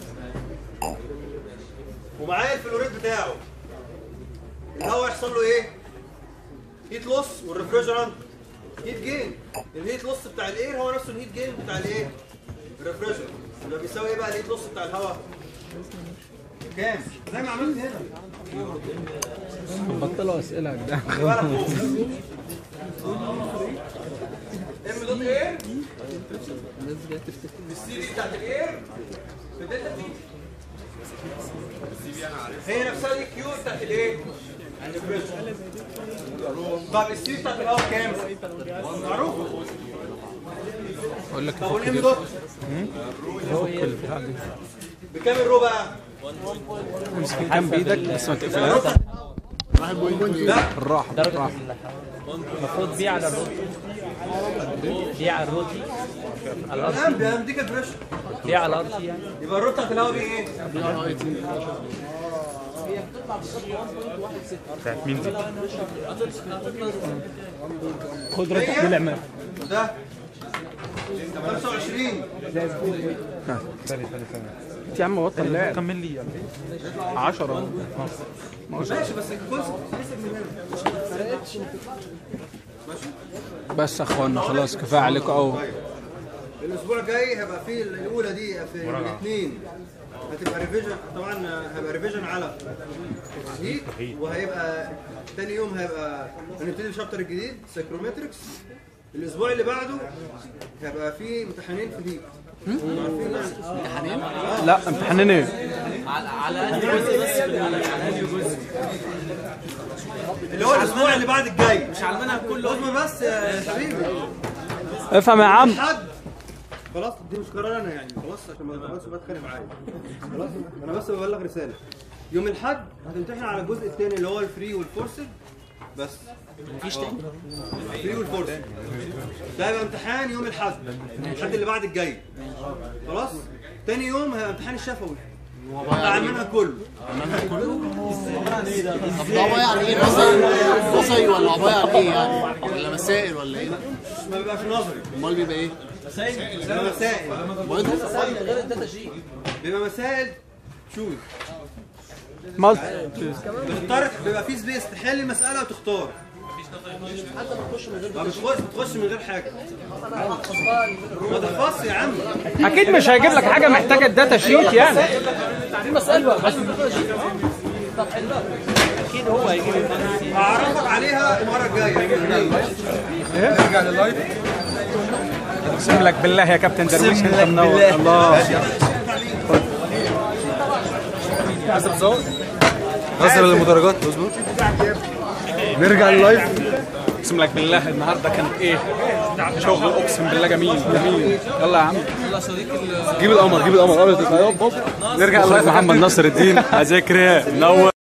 ومعايا الفلوريد بتاعه الهوا يحصل له ايه؟ هيت لوس والريفريجرانت هيت جين الهيت لوس بتاع الاير هو نفسه الهيت جين بتاع الايه؟ الريفريجرانت يبقى بيساوي ايه بقى الهيت لوس بتاع الهوا؟ كام؟ زي ما عملت هنا
بطلوا اسئله يا جدعان
ولا فوق ام دوت ايه؟
الناس جايه تفتكر
السي دي بتاعت الاير في دلتا تي هي نفسها دي كيو بتاعت الايه؟ البريشر. طب السي بتاعت الهواء كام؟ معروف
اقول لك
طب والام
يفك
دوت
يفك البتاع دي
بكام الرو بقى؟
امسك الكام بايدك بس ما تقفلهاش
لا
بالراحه بالراحه
المفروض بيع على الروتي بيع على الروتي على الارض
الان بيديك البريشر
بيع على الارض يعني
يبقى الرو بتاعت الهواء دي ايه؟
بتاعت مين دي؟
قدره
هي؟
تحميل عمال
ده 25
ثاني ثاني ثاني
انت يا عم بطل لعب
كمل لي
10
ماشي بس الكونسيبت تحسب من هنا
بس يا اخوانا خلاص كفايه عليكم قوي
الاسبوع الجاي هيبقى فيه الاولى دي في الاثنين هتبقى ريفيجن طبعا هيبقى ريفيجن على الهيت وهيبقى تاني يوم هيبقى هنبتدي الشابتر الجديد سايكرومتريكس الاسبوع اللي بعده هيبقى فيه امتحانين في الهيت امتحانين؟
لا امتحانين ايه
اللي هو الاسبوع اللي بعد الجاي مش على المنهج كله اصبر بس يا حبيبي
افهم يا عم
حد خلاص دي مش قرار انا يعني خلاص عشان ما تقعدش بقى تتخانق معايا خلاص انا بس ببلغ رساله يوم الاحد هتمتحن على الجزء الثاني اللي هو الفري والفورسد بس مفيش تاني الفري والفورسد ده هيبقى امتحان يوم الاحد الحد اللي بعد الجاي خلاص تاني يوم هيبقى امتحان الشفوي بتاع المنهج كله
طب عباية يعني ايه مثلا نظري ولا عباية يعني ايه يعني ولا مسائل ولا ايه
ما بيبقاش نظري
امال بيبقى ايه
بيبقى مسائل
برضه
بيبقى مسائل شوز
مالتي
بتضطر بيبقى في سبيس تحل المساله وتختار ما بتخش بتخش من غير حاجه ما تحفظش يا عم
اكيد مش هيجيب لك حاجه محتاجه الداتا شيت يعني
هعرفك عليها المره الجايه
نرجع لللايف اقسم لك بالله يا كابتن درويش انت منور الله
نزل المدرجات اصبر
نرجع لللايف اقسم لك بالله النهارده كانت ايه شغل اقسم بالله جميل جميل يلا يا عم
جيب القمر جيب القمر
نرجع لللايف محمد ناصر الدين ذكريا منور